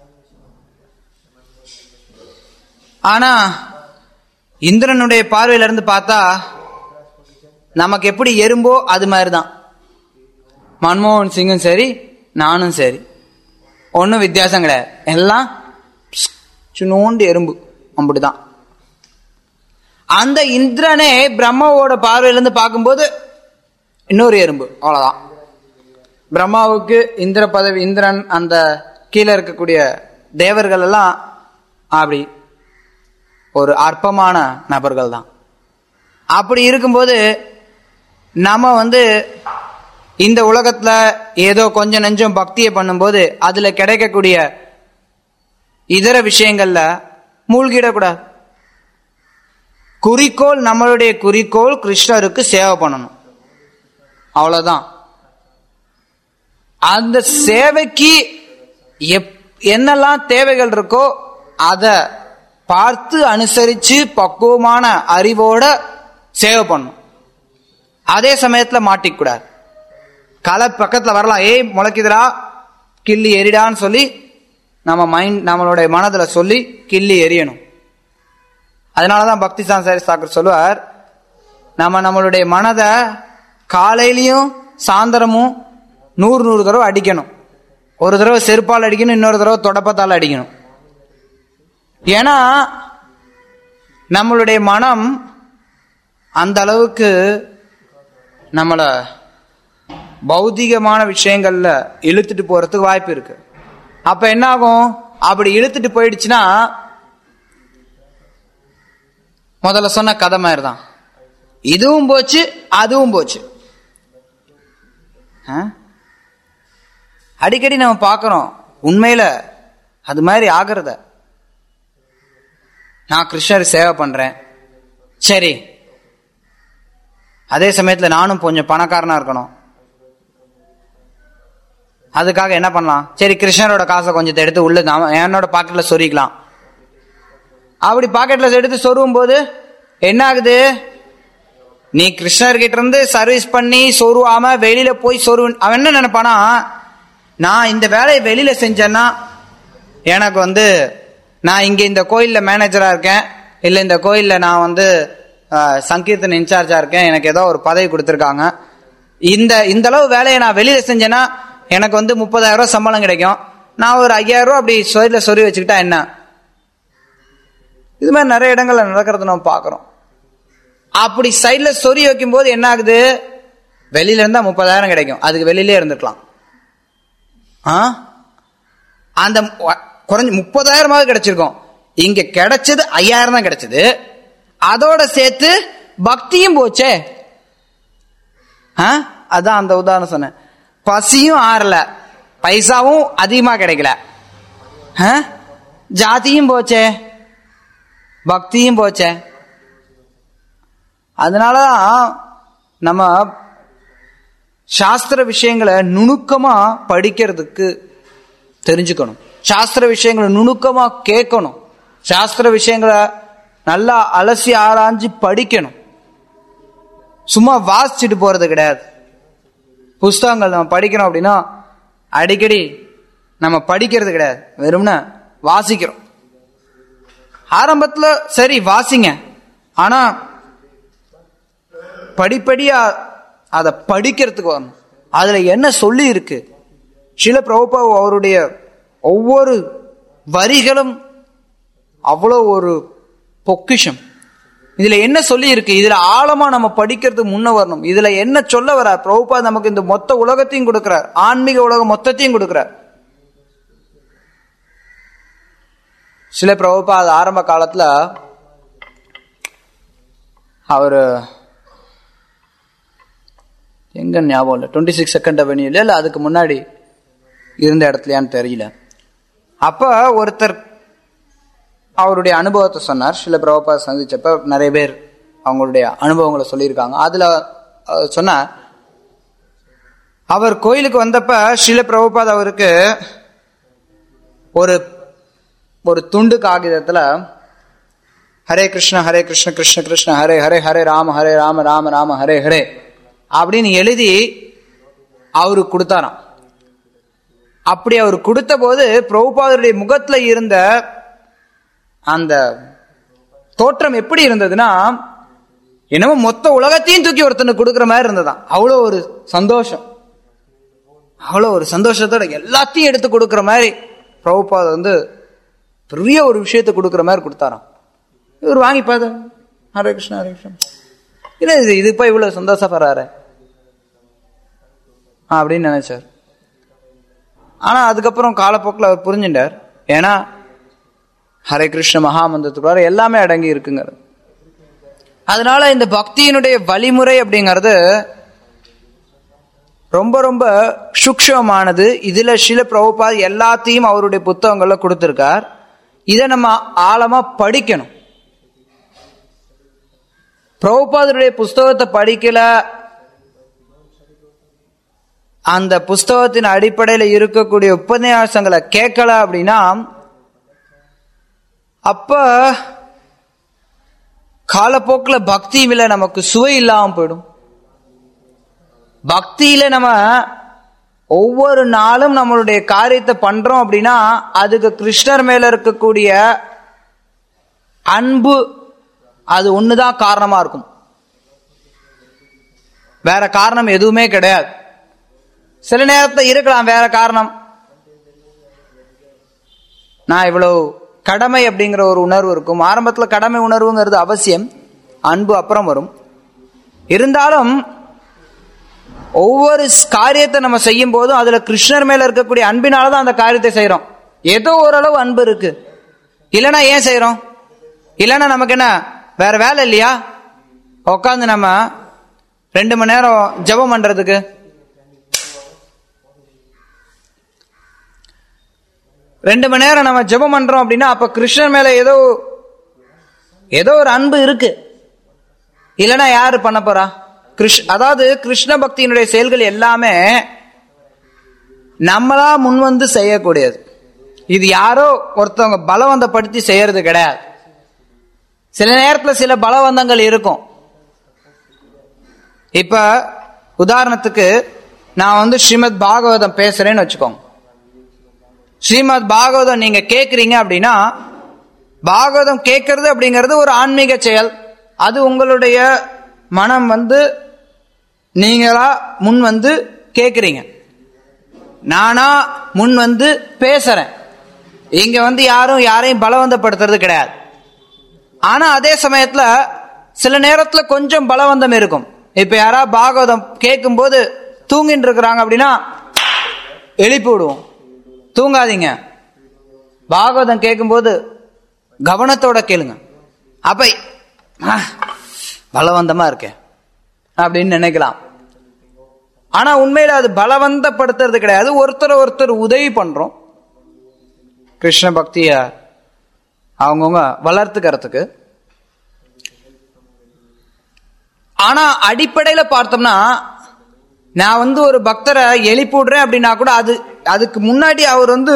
ஆனா இந்திரனுடைய பார்வையில இருந்து பார்த்தா நமக்கு எப்படி எறும்போ அது மாதிரி தான் மன்மோகன் சிங்கும் சரி நானும் சரி ஒன்றும் வித்தியாசம் கிடையாது எல்லாம் சின்னோண்டு எறும்பு அப்படிதான் அந்த இந்திரனே பிரம்மாவோட பார்வையிலிருந்து பார்க்கும்போது இன்னொரு எறும்பு அவ்வளவுதான் பிரம்மாவுக்கு இந்திர பதவி இந்திரன் அந்த கீழே இருக்கக்கூடிய தேவர்கள் எல்லாம் அப்படி ஒரு அற்பமான நபர்கள் தான் அப்படி இருக்கும்போது நம்ம வந்து இந்த உலகத்துல ஏதோ கொஞ்சம் நெஞ்சம் பக்தியை பண்ணும்போது அதுல கிடைக்கக்கூடிய இதர விஷயங்கள்ல மூழ்கிடக்கூடாது குறிக்கோள் நம்மளுடைய குறிக்கோள் கிருஷ்ணருக்கு சேவை பண்ணணும் அவ்வளவுதான் அந்த சேவைக்கு எப் என்னெல்லாம் தேவைகள் இருக்கோ அத பார்த்து அனுசரிச்சு பக்குவமான அறிவோட சேவை பண்ணணும் அதே சமயத்துல மாட்டிக்கூடாது களை பக்கத்துல வரலாம் ஏய் முளைக்குதுடா கிள்ளி எரிடான்னு சொல்லி நம்ம மைண்ட் நம்மளுடைய மனதுல சொல்லி கிள்ளி எரியணும் அதனாலதான் பக்தி சான்சாரி தாக்கர் சொல்லுவார் நம்ம நம்மளுடைய மனதை காலையிலயும் சாயந்தரமும் நூறு நூறு தடவை அடிக்கணும் ஒரு தடவை செருப்பால் அடிக்கணும் இன்னொரு தடவை தொடப்பத்தால் அடிக்கணும் ஏன்னா நம்மளுடைய மனம் அந்த அளவுக்கு நம்மள பௌதிகமான விஷயங்கள்ல இழுத்துட்டு போறதுக்கு வாய்ப்பு இருக்கு அப்ப என்ன ஆகும் அப்படி இழுத்துட்டு போயிடுச்சுன்னா முதல்ல சொன்ன கதை மாதிரி தான் இதுவும் போச்சு அதுவும் போச்சு ஆ? அடிக்கடி நம்ம பார்க்கறோம் உண்மையில அது மாதிரி ஆகிறத நான் கிருஷ்ணர் சேவை பண்றேன் சரி அதே சமயத்துல நானும் கொஞ்சம் பணக்காரனா இருக்கணும் அதுக்காக என்ன பண்ணலாம் சரி கிருஷ்ணரோட காசை கொஞ்சத்தை எடுத்து உள்ள நாம என்னோட பாக்கெட்ல சொருகிக்கலாம் அப்படி பாக்கெட்ல எடுத்து சொருவும் போது என்ன ஆகுது நீ கிருஷ்ணர்கிட்ட இருந்து சர்வீஸ் பண்ணி சொருவாம வெளியில போய் சொரு அவன் என்ன நினைப்பானா நான் இந்த வேலையை வெளியில செஞ்சேன்னா எனக்கு வந்து நான் இங்க இந்த கோயில்ல மேனேஜரா இருக்கேன் இல்ல இந்த கோயில்ல நான் வந்து அஹ், சங்கீர்த்தன் இன்சார்ஜா இருக்கேன் எனக்கு ஏதோ ஒரு பதவி கொடுத்துருக்காங்க இந்த இந்த அளவு வேலையை நான் வெளியில செஞ்சேன்னா எனக்கு வந்து முப்பதாயிரம் ரூபாய் சம்பளம் கிடைக்கும் நான் ஒரு ஐயாயிரம் ரூபாய் அப்படி சைட்ல சொருவி வச்சுக்கிட்டா என்ன இது மாதிரி நிறைய இடங்கள்ல நடக்கிறத நம்ம பார்க்கிறோம் அப்படி சைட்ல சொறி வைக்கும் போது என்ன ஆகுது வெளியில இருந்தா முப்பதாயிரம் கிடைக்கும் அதுக்கு வெளியிலே இருந்துக்கலாம் ஆ? அந்த வ- குறைஞ்ச முப்பதாயிரமாவது கிடைச்சிருக்கும் இங்க கிடைச்சது ஐயாயிரம் தான் கிடைச்சது அதோட சேர்த்து பக்தியும் போச்சே ஆ? அதான் அந்த உதாரணம் சொன்னேன் பசியும் ஆறல பைசாவும் அதிகமா கிடைக்கல ஆ? ஜாதியும் போச்சே பக்தியும் போச்சே அதனாலதான் நம்ம சாஸ்திர விஷயங்களை நுணுக்கமா படிக்கிறதுக்கு தெரிஞ்சுக்கணும் சாஸ்திர விஷயங்களை நுணுக்கமா கேட்கணும் சாஸ்திர விஷயங்களை நல்லா அலசி ஆராய்ஞ்சு படிக்கணும் சும்மா வாசிச்சுட்டு போறது கிடையாது புஸ்தகங்கள் நம்ம படிக்கிறோம் அப்படின்னா அடிக்கடி நம்ம படிக்கிறது கிடையாது வெறும்னா வாசிக்கிறோம் ஆரம்பத்துல சரி வாசிங்க ஆனா படிப்படியா அதை படிக்கிறதுக்கு வரணும் அதுல என்ன சொல்லி இருக்கு சில பிரபுபா அவருடைய ஒவ்வொரு வரிகளும் அவ்வளோ ஒரு பொக்கிஷம் இதுல என்ன சொல்லி இருக்கு இதுல ஆழமா நம்ம படிக்கிறது முன்ன வரணும் இதுல என்ன சொல்ல வர்றார் பிரபுபா நமக்கு இந்த மொத்த உலகத்தையும் கொடுக்கிறார் ஆன்மீக உலகம் மொத்தத்தையும் கொடுக்கிறார் சில பிரபுபா அது ஆரம்ப காலத்துல அவரு எங்க ஞாபகம் இல்லை டுவெண்ட்டி சிக்ஸ் செகண்ட் அவென்யூல இல்ல அதுக்கு முன்னாடி இருந்த இடத்துலயான்னு தெரியல அப்ப ஒருத்தர் அவருடைய அனுபவத்தை சொன்னார் சில பிரபா சந்திச்சப்ப நிறைய பேர் அவங்களுடைய அனுபவங்களை சொல்லியிருக்காங்க அதுல அஹ், சொன்னார் அவர் கோயிலுக்கு வந்தப்ப சில பிரபுபாத் அவருக்கு ஒரு ஒரு துண்டு காகிதத்துல ஹரே கிருஷ்ண ஹரே கிருஷ்ண கிருஷ்ண கிருஷ்ண ஹரே ஹரே ஹரே ராம ஹரே ராம ராம ராம ஹரே ஹரே அப்படின்னு எழுதி அவருக்கு கொடுத்தாராம் அப்படி அவர் கொடுத்த போது பிரபுபாதருடைய முகத்துல இருந்த அந்த தோற்றம் எப்படி இருந்ததுன்னா என்னமோ மொத்த உலகத்தையும் தூக்கி ஒருத்தனுக்கு கொடுக்குற மாதிரி இருந்ததாம் அவ்வளோ ஒரு சந்தோஷம் அவ்வளோ ஒரு சந்தோஷத்தோட எல்லாத்தையும் எடுத்து கொடுக்குற மாதிரி பிரபுபாத் வந்து பெரிய ஒரு விஷயத்தை கொடுக்குற மாதிரி கொடுத்தாராம் இவர் வாங்கி பார்த்த ஹரே கிருஷ்ணா ஹரே கிருஷ்ணா இல்லை இது இது போய் இவ்வளவு சந்தோஷப்படுறாரு அப்படின்னு நினைச்சார் ஆனா அதுக்கப்புறம் காலப்போக்கில் அவர் புரிஞ்சுட்டார் ஏன்னா ஹரே கிருஷ்ண மகாமந்திரத்துக்குள்ளார எல்லாமே அடங்கி இருக்குங்கிறது அதனால இந்த பக்தியினுடைய வழிமுறை அப்படிங்கிறது ரொம்ப ரொம்ப சூக்ஷமானது இதுல சில பிரபுபா எல்லாத்தையும் அவருடைய புத்தகங்கள்ல கொடுத்திருக்கார் இதை நம்ம ஆழமா படிக்கணும் பிரபுபாதருடைய புஸ்தகத்தை படிக்கல அந்த புஸ்தகத்தின் அடிப்படையில் இருக்கக்கூடிய உபன்யாசங்களை கேட்கல அப்படின்னா அப்ப காலப்போக்கில் பக்தியில நமக்கு சுவை இல்லாம போயிடும் பக்தியில நம்ம ஒவ்வொரு நாளும் நம்மளுடைய காரியத்தை பண்றோம் அப்படின்னா அதுக்கு கிருஷ்ணர் மேல இருக்கக்கூடிய அன்பு அது ஒண்ணுதான் காரணமா இருக்கும் வேற காரணம் எதுவுமே கிடையாது சில நேரத்தில் இருக்கலாம் வேற காரணம் நான் இவ்வளவு கடமை அப்படிங்கிற ஒரு உணர்வு இருக்கும் ஆரம்பத்தில் கடமை உணர்வுங்கிறது அவசியம் அன்பு அப்புறம் வரும் இருந்தாலும் ஒவ்வொரு காரியத்தை நம்ம செய்யும் போதும் அதுல கிருஷ்ணர் மேல இருக்கக்கூடிய அன்பினால தான் அந்த காரியத்தை செய்யறோம் ஏதோ ஓரளவு அன்பு இருக்கு இல்லைன்னா ஏன் செய்யறோம் இல்லைன்னா நமக்கு என்ன வேற வேலை இல்லையா உட்காந்து நம்ம ரெண்டு மணி நேரம் ஜெபம் பண்றதுக்கு ரெண்டு மணி நேரம் நம்ம ஜெபம் பண்றோம் அப்படின்னா அப்ப கிருஷ்ணர் மேல ஏதோ ஏதோ ஒரு அன்பு இருக்கு இல்லைன்னா யாரு பண்ண போறா கிருஷ் அதாவது கிருஷ்ண பக்தியினுடைய செயல்கள் எல்லாமே நம்மளா முன் வந்து செய்யக்கூடியது இது யாரோ ஒருத்தவங்க பலவந்தப்படுத்தி செய்யறது கிடையாது சில நேரத்துல சில பலவந்தங்கள் இருக்கும் இப்ப உதாரணத்துக்கு நான் வந்து ஸ்ரீமத் பாகவதம் பேசுறேன்னு வச்சுக்கோங்க ஸ்ரீமத் பாகவதம் நீங்க கேக்குறீங்க அப்படின்னா பாகவதம் கேட்கறது அப்படிங்கிறது ஒரு ஆன்மீக செயல் அது உங்களுடைய மனம் வந்து நீங்களா முன் வந்து கேக்குறீங்க நானா முன் வந்து பேசுறேன் இங்க வந்து யாரும் யாரையும் பலவந்தப்படுத்துறது கிடையாது ஆனா அதே சமயத்துல சில நேரத்துல கொஞ்சம் பலவந்தம் இருக்கும் இப்ப யாரா பாகவதம் கேட்கும் போது தூங்கிட்டு இருக்கிறாங்க அப்படின்னா எழுப்பி விடுவோம் தூங்காதீங்க பாகவதம் கேட்கும்போது கவனத்தோட கேளுங்க அப்ப ஆ, பலவந்தமா இருக்கேன் அப்படின்னு நினைக்கலாம் ஆனா உண்மையில அது பலவந்தப்படுத்துறது கிடையாது ஒருத்தர் ஒருத்தர் உதவி பண்றோம் கிருஷ்ண பக்திய அவங்கவுங்க வளர்த்துக்கிறதுக்கு ஆனா அடிப்படையில பார்த்தோம்னா நான் வந்து ஒரு பக்தரை எழுப்பி விடுறேன் அப்படின்னா கூட அது அதுக்கு முன்னாடி அவர் வந்து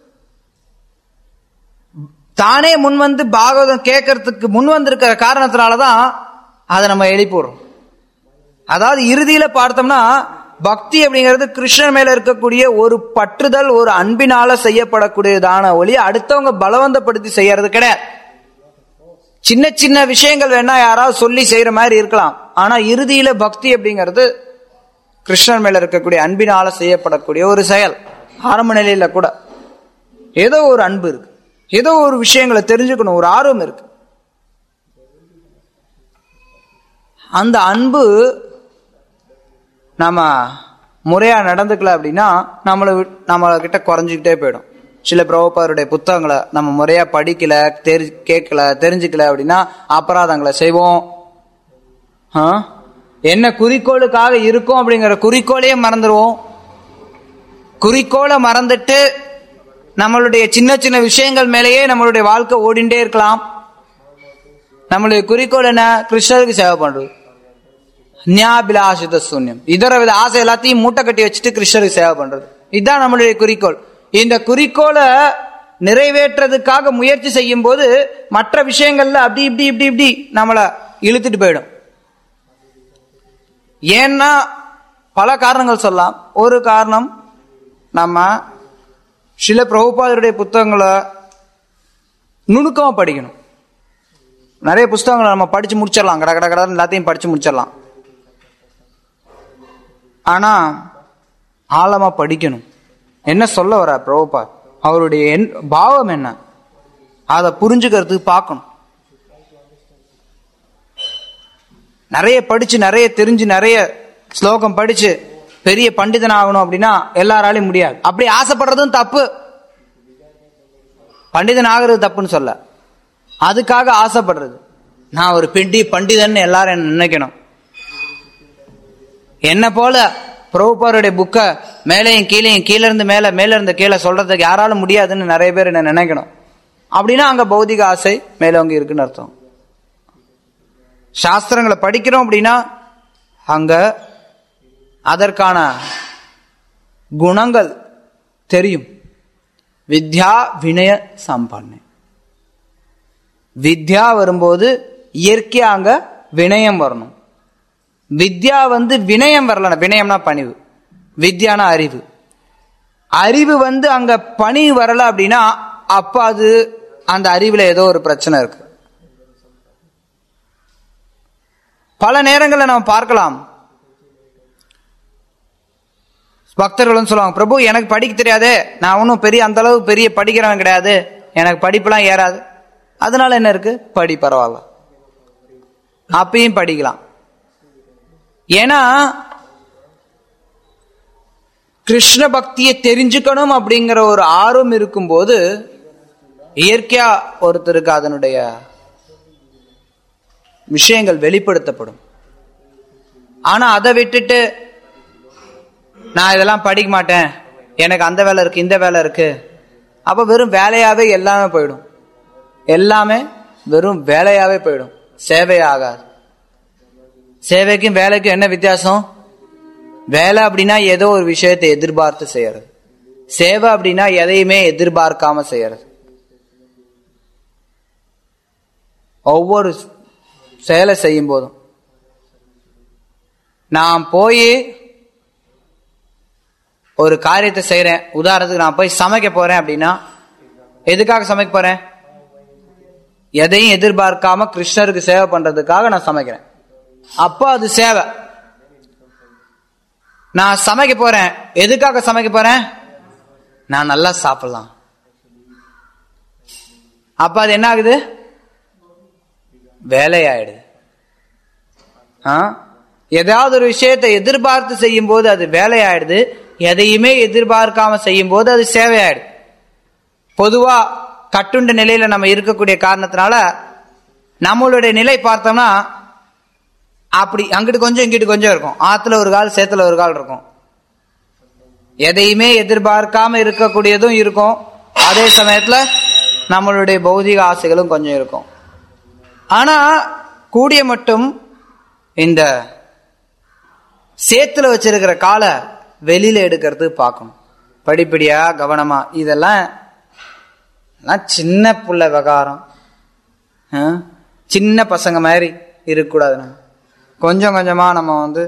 தானே முன் வந்து பாகவதம் கேட்கறதுக்கு முன் வந்திருக்கிற காரணத்தினாலதான் அதை நம்ம எழுப்பி விடுறோம் அதாவது இறுதியில பார்த்தோம்னா பக்தி அப்படிங்கிறது கிருஷ்ணன் மேல இருக்கக்கூடிய ஒரு பற்றுதல் ஒரு அன்பினால செய்யப்படக்கூடியதான ஒளி அடுத்தவங்க பலவந்தப்படுத்தி செய்யறது கிடையாது சின்ன சின்ன விஷயங்கள் வேணா யாராவது சொல்லி செய்யற மாதிரி இருக்கலாம் ஆனா இறுதியில பக்தி அப்படிங்கிறது கிருஷ்ணன் மேல இருக்கக்கூடிய அன்பினால செய்யப்படக்கூடிய ஒரு செயல் ஆரம்ப நிலையில கூட ஏதோ ஒரு அன்பு இருக்கு ஏதோ ஒரு விஷயங்களை தெரிஞ்சுக்கணும் ஒரு ஆர்வம் இருக்கு அந்த அன்பு நம்ம முறையா நடந்துக்கல அப்படின்னா நம்மளை விட்- நம்மள கிட்ட குறைஞ்சிக்கிட்டே போயிடும் சில பிரபுபாருடைய புத்தகங்களை நம்ம முறையா படிக்கல தெரி கேட்கல தெரிஞ்சுக்கல அப்படின்னா அபராதங்களை செய்வோம் ஆ? என்ன குறிக்கோளுக்காக இருக்கும் அப்படிங்கிற குறிக்கோளையே மறந்துடுவோம் குறிக்கோளை மறந்துட்டு நம்மளுடைய சின்ன சின்ன விஷயங்கள் மேலேயே நம்மளுடைய வாழ்க்கை ஓடிண்டே இருக்கலாம் நம்மளுடைய குறிக்கோள் என்ன கிருஷ்ணருக்கு சேவை பண்றது ஞாபிலாசித சூன்யம் இதர வித ஆசை எல்லாத்தையும் மூட்டை கட்டி வச்சுட்டு கிருஷ்ணருக்கு சேவை பண்றது இதுதான் நம்மளுடைய குறிக்கோள் இந்த குறிக்கோளை நிறைவேற்றதுக்காக முயற்சி செய்யும் போது மற்ற விஷயங்கள்ல அப்படி இப்படி இப்படி இப்படி நம்மளை இழுத்துட்டு போயிடும் ஏன்னா பல காரணங்கள் சொல்லலாம் ஒரு காரணம் நம்ம சில பிரபுபாதருடைய புத்தகங்களை நுணுக்கமா படிக்கணும் நிறைய புஸ்தகங்களை நம்ம படிச்சு முடிச்சிடலாம் கட கட கடன்னு எல்லாத்தையும் படிச்சு முடிச்சிடலாம் ஆனா ஆழமா படிக்கணும் என்ன சொல்ல வர பிரபுபா அவருடைய என் பாவம் என்ன அதை புரிஞ்சுக்கிறதுக்கு பார்க்கணும் நிறைய படிச்சு நிறைய தெரிஞ்சு நிறைய ஸ்லோகம் படிச்சு பெரிய பண்டிதன் ஆகணும் அப்படின்னா எல்லாராலையும் முடியாது அப்படி ஆசைப்படுறதும் தப்பு பண்டிதன் ஆகிறது தப்புன்னு சொல்ல அதுக்காக ஆசைப்படுறது நான் ஒரு பெண்டி பண்டிதன் எல்லாரும் என்ன நினைக்கணும் என்ன போல பிரபுபாருடைய புக்கை மேலேயும் கீழேயும் கீழே இருந்து மேல மேல இருந்து கீழே சொல்றதுக்கு யாராலும் முடியாதுன்னு நிறைய பேர் என்ன நினைக்கணும் அப்படின்னா அங்க பௌதிக ஆசை மேலோங்கி இருக்குன்னு அர்த்தம் சாஸ்திரங்களை படிக்கிறோம் அப்படின்னா அங்க அதற்கான குணங்கள் தெரியும் வித்யா வினய சம்பன்ன வித்யா வரும்போது இயற்கையா அங்க வினயம் வரணும் வித்யா வந்து வினயம் வரல வினயம்னா பணிவு வித்யானா அறிவு அறிவு வந்து அங்க பணிவு வரல அப்படின்னா அப்ப அது அந்த அறிவுல ஏதோ ஒரு பிரச்சனை இருக்கு பல நேரங்களில் நம்ம பார்க்கலாம் பக்தர்களும் சொல்லுவாங்க பிரபு எனக்கு படிக்க தெரியாதே நான் ஒன்றும் பெரிய அந்த அளவு பெரிய படிக்கிறவன் கிடையாது எனக்கு படிப்புலாம் ஏறாது அதனால என்ன இருக்கு படி பரவாயில்ல அப்பயும் படிக்கலாம் ஏன்னா கிருஷ்ண பக்தியை தெரிஞ்சுக்கணும் அப்படிங்கிற ஒரு ஆர்வம் இருக்கும்போது இயற்கையா ஒருத்தருக்கு அதனுடைய விஷயங்கள் வெளிப்படுத்தப்படும் ஆனா அதை விட்டுட்டு நான் இதெல்லாம் படிக்க மாட்டேன் எனக்கு அந்த வேலை இருக்கு இந்த வேலை இருக்கு அப்ப வெறும் வேலையாவே எல்லாமே போயிடும் எல்லாமே வெறும் வேலையாவே போயிடும் சேவையாகாது சேவைக்கும் வேலைக்கும் என்ன வித்தியாசம் வேலை அப்படின்னா ஏதோ ஒரு விஷயத்தை எதிர்பார்த்து செய்யறது சேவை அப்படின்னா எதையுமே எதிர்பார்க்காம செய்யறது ஒவ்வொரு செயலை செய்யும் போதும் நான் போய் ஒரு காரியத்தை செய்யறேன் உதாரணத்துக்கு நான் போய் சமைக்க போறேன் அப்படின்னா எதுக்காக சமைக்க போறேன் எதையும் எதிர்பார்க்காம கிருஷ்ணருக்கு சேவை பண்றதுக்காக நான் சமைக்கிறேன் அப்போ அது சேவை நான் சமைக்க போறேன் எதுக்காக சமைக்க போறேன் நான் நல்லா சாப்பிடலாம் அப்ப அது என்ன ஆகுது வேலையாயிடுது ஆ? ஏதாவது ஒரு விஷயத்தை எதிர்பார்த்து செய்யும் போது அது வேலையாயிடுது எதையுமே எதிர்பார்க்காம செய்யும் போது அது சேவையாயிடுது பொதுவா கட்டுண்ட நிலையில நம்ம இருக்கக்கூடிய காரணத்தினால நம்மளுடைய நிலை பார்த்தோம்னா அப்படி அங்கிட்டு கொஞ்சம் இங்கிட்டு கொஞ்சம் இருக்கும் ஆத்துல ஒரு கால் சேத்துல ஒரு கால் இருக்கும் எதையுமே எதிர்பார்க்காம இருக்கக்கூடியதும் இருக்கும் அதே சமயத்துல நம்மளுடைய பௌதிக ஆசைகளும் கொஞ்சம் இருக்கும் ஆனா கூடிய மட்டும் இந்த சேத்துல வச்சிருக்கிற காலை வெளியில எடுக்கிறது பார்க்கணும் படிப்படியா கவனமா இதெல்லாம் எல்லாம் சின்ன புள்ள விவகாரம் ஆ? சின்ன பசங்க மாதிரி இருக்கக்கூடாது நம்ம கொஞ்சம் கொஞ்சமா நம்ம வந்து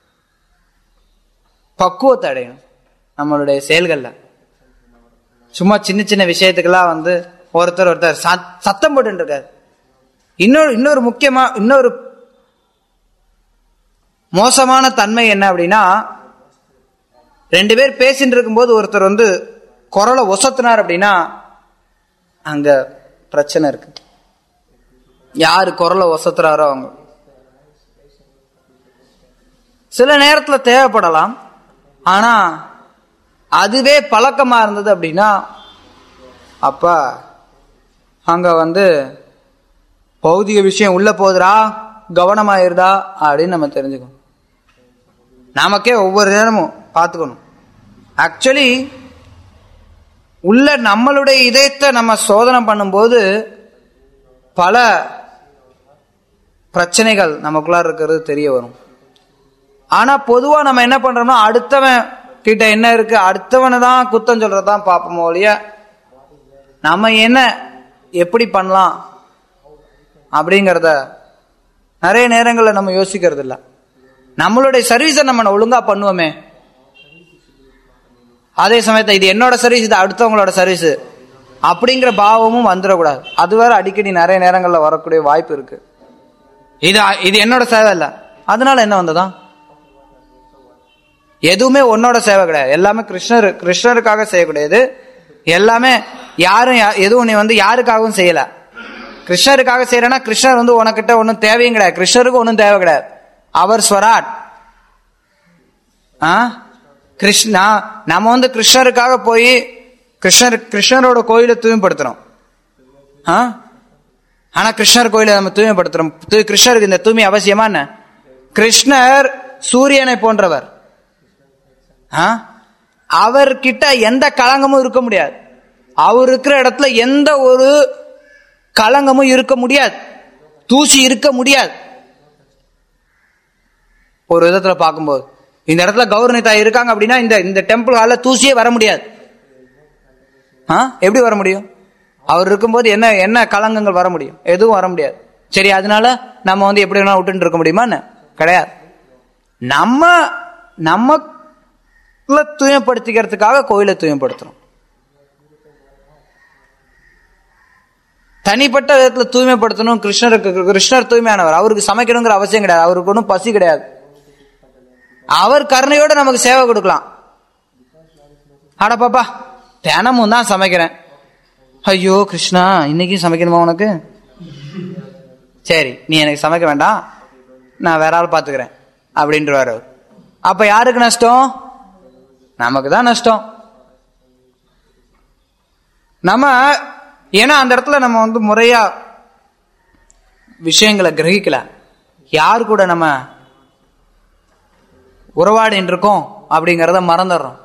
பக்குவத்தை அடையணும் நம்மளுடைய செயல்கள்ல சும்மா சின்ன சின்ன விஷயத்துக்கெல்லாம் வந்து ஒருத்தர் ஒருத்தர் சத்- சத்தம் போட்டு இருக்காரு இன்னொரு இன்னொரு முக்கியமா இன்னொரு மோசமான தன்மை என்ன அப்படின்னா ரெண்டு பேர் பேசிட்டு இருக்கும்போது ஒருத்தர் வந்து குரலை ஒசத்துனார் அப்படின்னா அங்க பிரச்சனை இருக்கு யாரு குரலை ஒசத்துறாரோ அவங்க சில நேரத்துல தேவைப்படலாம் ஆனா அதுவே பழக்கமா இருந்தது அப்படின்னா அப்ப அங்க வந்து பௌதிக விஷயம் உள்ள போகுதுடா கவனமா இருடா அப்படின்னு நம்ம தெரிஞ்சுக்கணும் நமக்கே ஒவ்வொரு நேரமும் பார்த்துக்கணும் ஆக்சுவலி உள்ள நம்மளுடைய இதயத்தை நம்ம சோதனை பண்ணும்போது பல பிரச்சனைகள் நமக்குள்ளார இருக்கிறது தெரிய வரும் ஆனா பொதுவா நம்ம என்ன பண்றோம்னா அடுத்தவன் கிட்ட என்ன இருக்கு அடுத்தவனை தான் குத்தம் சொல்றதான் பார்ப்போமோ ஒழிய நம்ம என்ன எப்படி பண்ணலாம் அப்படிங்கிறத நிறைய நேரங்களில் நம்ம யோசிக்கிறது இல்ல நம்மளுடைய சர்வீஸை நம்ம ஒழுங்கா பண்ணுவோமே அதே சமயத்தை இது என்னோட சர்வீஸ் இது அடுத்தவங்களோட சர்வீஸ் அப்படிங்கிற பாவமும் வந்துடக்கூடாது அது வேற அடிக்கடி நிறைய நேரங்களில் வரக்கூடிய வாய்ப்பு இருக்கு இது இது என்னோட சேவை இல்லை அதனால என்ன வந்ததா எதுவுமே உன்னோட சேவை கிடையாது எல்லாமே கிருஷ்ணர் கிருஷ்ணருக்காக செய்யக்கூடியது எல்லாமே யாரும் யா- எதுவும் நீ வந்து யாருக்காகவும் செய்யல கிருஷ்ணருக்காக செய்யறனா கிருஷ்ணர் வந்து உனக்கிட்ட ஒன்றும் தேவையும் கிடையாது கிருஷ்ணருக்கு ஒன்றும் தேவை கிடையாது அவர் ஸ்வராட் ஆ கிருஷ்ணா நம்ம வந்து கிருஷ்ணருக்காக போய் கிருஷ்ணர் கிருஷ்ணரோட கோயிலை தூய்மைப்படுத்துறோம் ஆ ஆனா கிருஷ்ணர் கோயிலை நம்ம தூய்மைப்படுத்துறோம் தூ- கிருஷ்ணருக்கு இந்த தூய்மை அவசியமா என்ன கிருஷ்ணர் சூரியனை போன்றவர் ஆ? அவர்கிட்ட எந்த களங்கமும் இருக்க முடியாது அவர் இருக்கிற இடத்துல எந்த ஒரு களங்கமும் இருக்க முடியாது தூசி இருக்க முடியாது ஒரு விதத்துல பார்க்கும்போது இந்த இடத்துல கௌரவ தாய் இருக்காங்க அப்படின்னா இந்த இந்த டெம்பிள் ஹால தூசியே வர முடியாது ஆ எப்படி வர முடியும் அவர் இருக்கும்போது என்ன என்ன களங்கங்கள் வர முடியும் எதுவும் வர முடியாது சரி அதனால நம்ம வந்து எப்படி வேணா விட்டுட்டு இருக்க முடியுமா என்ன கிடையாது நம்ம நம்ம தூய்மைப்படுத்திக்கிறதுக்காக கோயிலை தூய்மைப்படுத்துறோம் தனிப்பட்ட விதத்துல தூய்மைப்படுத்தணும் கிருஷ்ணருக்கு கிருஷ்ணர் தூய்மையானவர் அவருக்கு சமைக்கணுங்கிற அவசியம் கிடையாது அவருக்கு ஒன்றும் பசி கிடையாது அவர் கருணையோட நமக்கு சேவை கொடுக்கலாம் அட பாப்பா தினமும் தான் சமைக்கிறேன் ஐயோ கிருஷ்ணா இன்னைக்கும் சமைக்கணுமா உனக்கு சரி நீ எனக்கு சமைக்க வேண்டாம் நான் வேற ஆள் பாத்துக்கிறேன் அப்படின்றவாரு அவர் அப்ப யாருக்கு நஷ்டம் நமக்கு தான் நஷ்டம் நம்ம ஏன்னா அந்த இடத்துல நம்ம வந்து முறையா விஷயங்களை கிரகிக்கல யார் கூட நம்ம உறவாடின்னு இருக்கோம் அப்படிங்கிறத மறந்துடுறோம்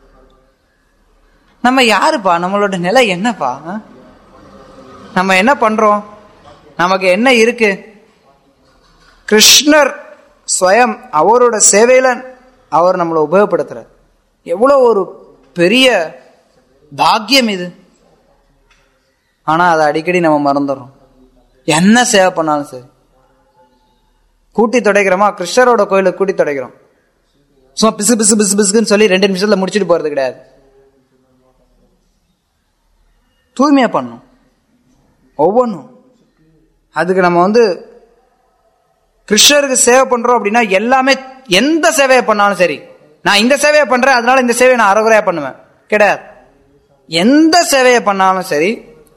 நம்ம யாருப்பா நம்மளோட நிலை என்னப்பா ஆ? நம்ம என்ன பண்றோம் நமக்கு என்ன இருக்கு கிருஷ்ணர் ஸ்வயம் அவரோட சேவையில அவர் நம்மளை உபயோகப்படுத்துறார் எவ்வளவு ஒரு பெரிய பாக்கியம் இது ஆனா அதை அடிக்கடி நம்ம மறந்துடுறோம் என்ன சேவை பண்ணாலும் சரி கூட்டி துடைக்கிறோமா கிருஷ்ணரோட கோயிலுக்கு கூட்டி துடைக்கிறோம் சும்மா பிசு பிசு பிசு பிசுக்குன்னு சொல்லி ரெண்டு நிமிஷத்துல முடிச்சுட்டு போறது கிடையாது தூய்மையா பண்ணும் ஒவ்வொன்றும் அதுக்கு நம்ம வந்து கிருஷ்ணருக்கு சேவை பண்றோம் அப்படின்னா எல்லாமே எந்த சேவையை பண்ணாலும் சரி நான் இந்த சேவையை பண்றேன் அதனால இந்த சேவையை நான் அறகுறையா பண்ணுவேன் கிடையாது எந்த சேவையை பண்ணாலும் சரி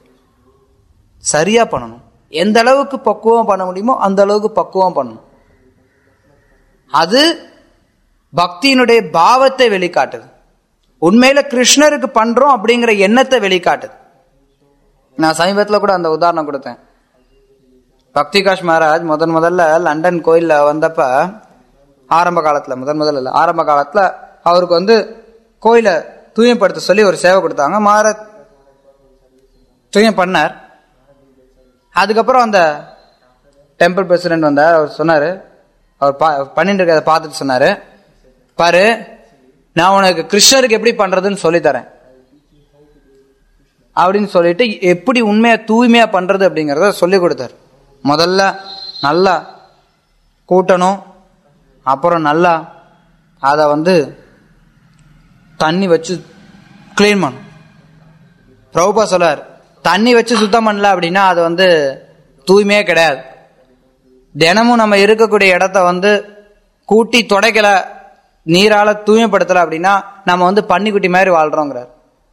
சரியா பண்ணணும் எந்த அளவுக்கு பக்குவம் பண்ண முடியுமோ அந்த அளவுக்கு பக்குவம் பண்ணணும் அது பக்தியினுடைய பாவத்தை வெளிக்காட்டுது உண்மையில கிருஷ்ணருக்கு பண்றோம் அப்படிங்கிற எண்ணத்தை வெளிக்காட்டுது நான் சமீபத்தில் கூட அந்த உதாரணம் கொடுத்தேன் பக்திகாஷ் மகாராஜ் முதன் முதல்ல லண்டன் கோயில்ல வந்தப்ப ஆரம்ப காலத்துல முதன் முதல்ல இல்ல ஆரம்ப காலத்துல அவருக்கு வந்து கோயிலை தூய்மைப்படுத்த சொல்லி ஒரு சேவை கொடுத்தாங்க மகாராஜ் தூய்மை பண்ணார் அதுக்கப்புறம் அந்த டெம்பிள் பிரசிடென்ட் வந்தார் அவர் சொன்னார் அவர் பா பண்ணிட்டு இருக்கிறத பார்த்துட்டு சொன்னார் பாரு நான் உனக்கு கிருஷ்ணருக்கு எப்படி பண்றதுன்னு சொல்லித்தரேன் அப்படின்னு சொல்லிட்டு எப்படி உண்மையா தூய்மையா பண்றது அப்படிங்கிறத சொல்லி கொடுத்தார் முதல்ல நல்லா கூட்டணும் அப்புறம் நல்லா அதை வந்து தண்ணி வச்சு க்ளீன் பண்ணும் பிரபுபா சொல்லார் தண்ணி வச்சு சுத்தம் பண்ணல அப்படின்னா அது வந்து தூய்மையே கிடையாது தினமும் நம்ம இருக்கக்கூடிய இடத்த வந்து கூட்டி துடைக்கல நீரால தூய்மைப்படுத்தல அப்படின்னா நம்ம வந்து பன்னிக்குட்டி மாதிரி வாழ்றோங்கிறார்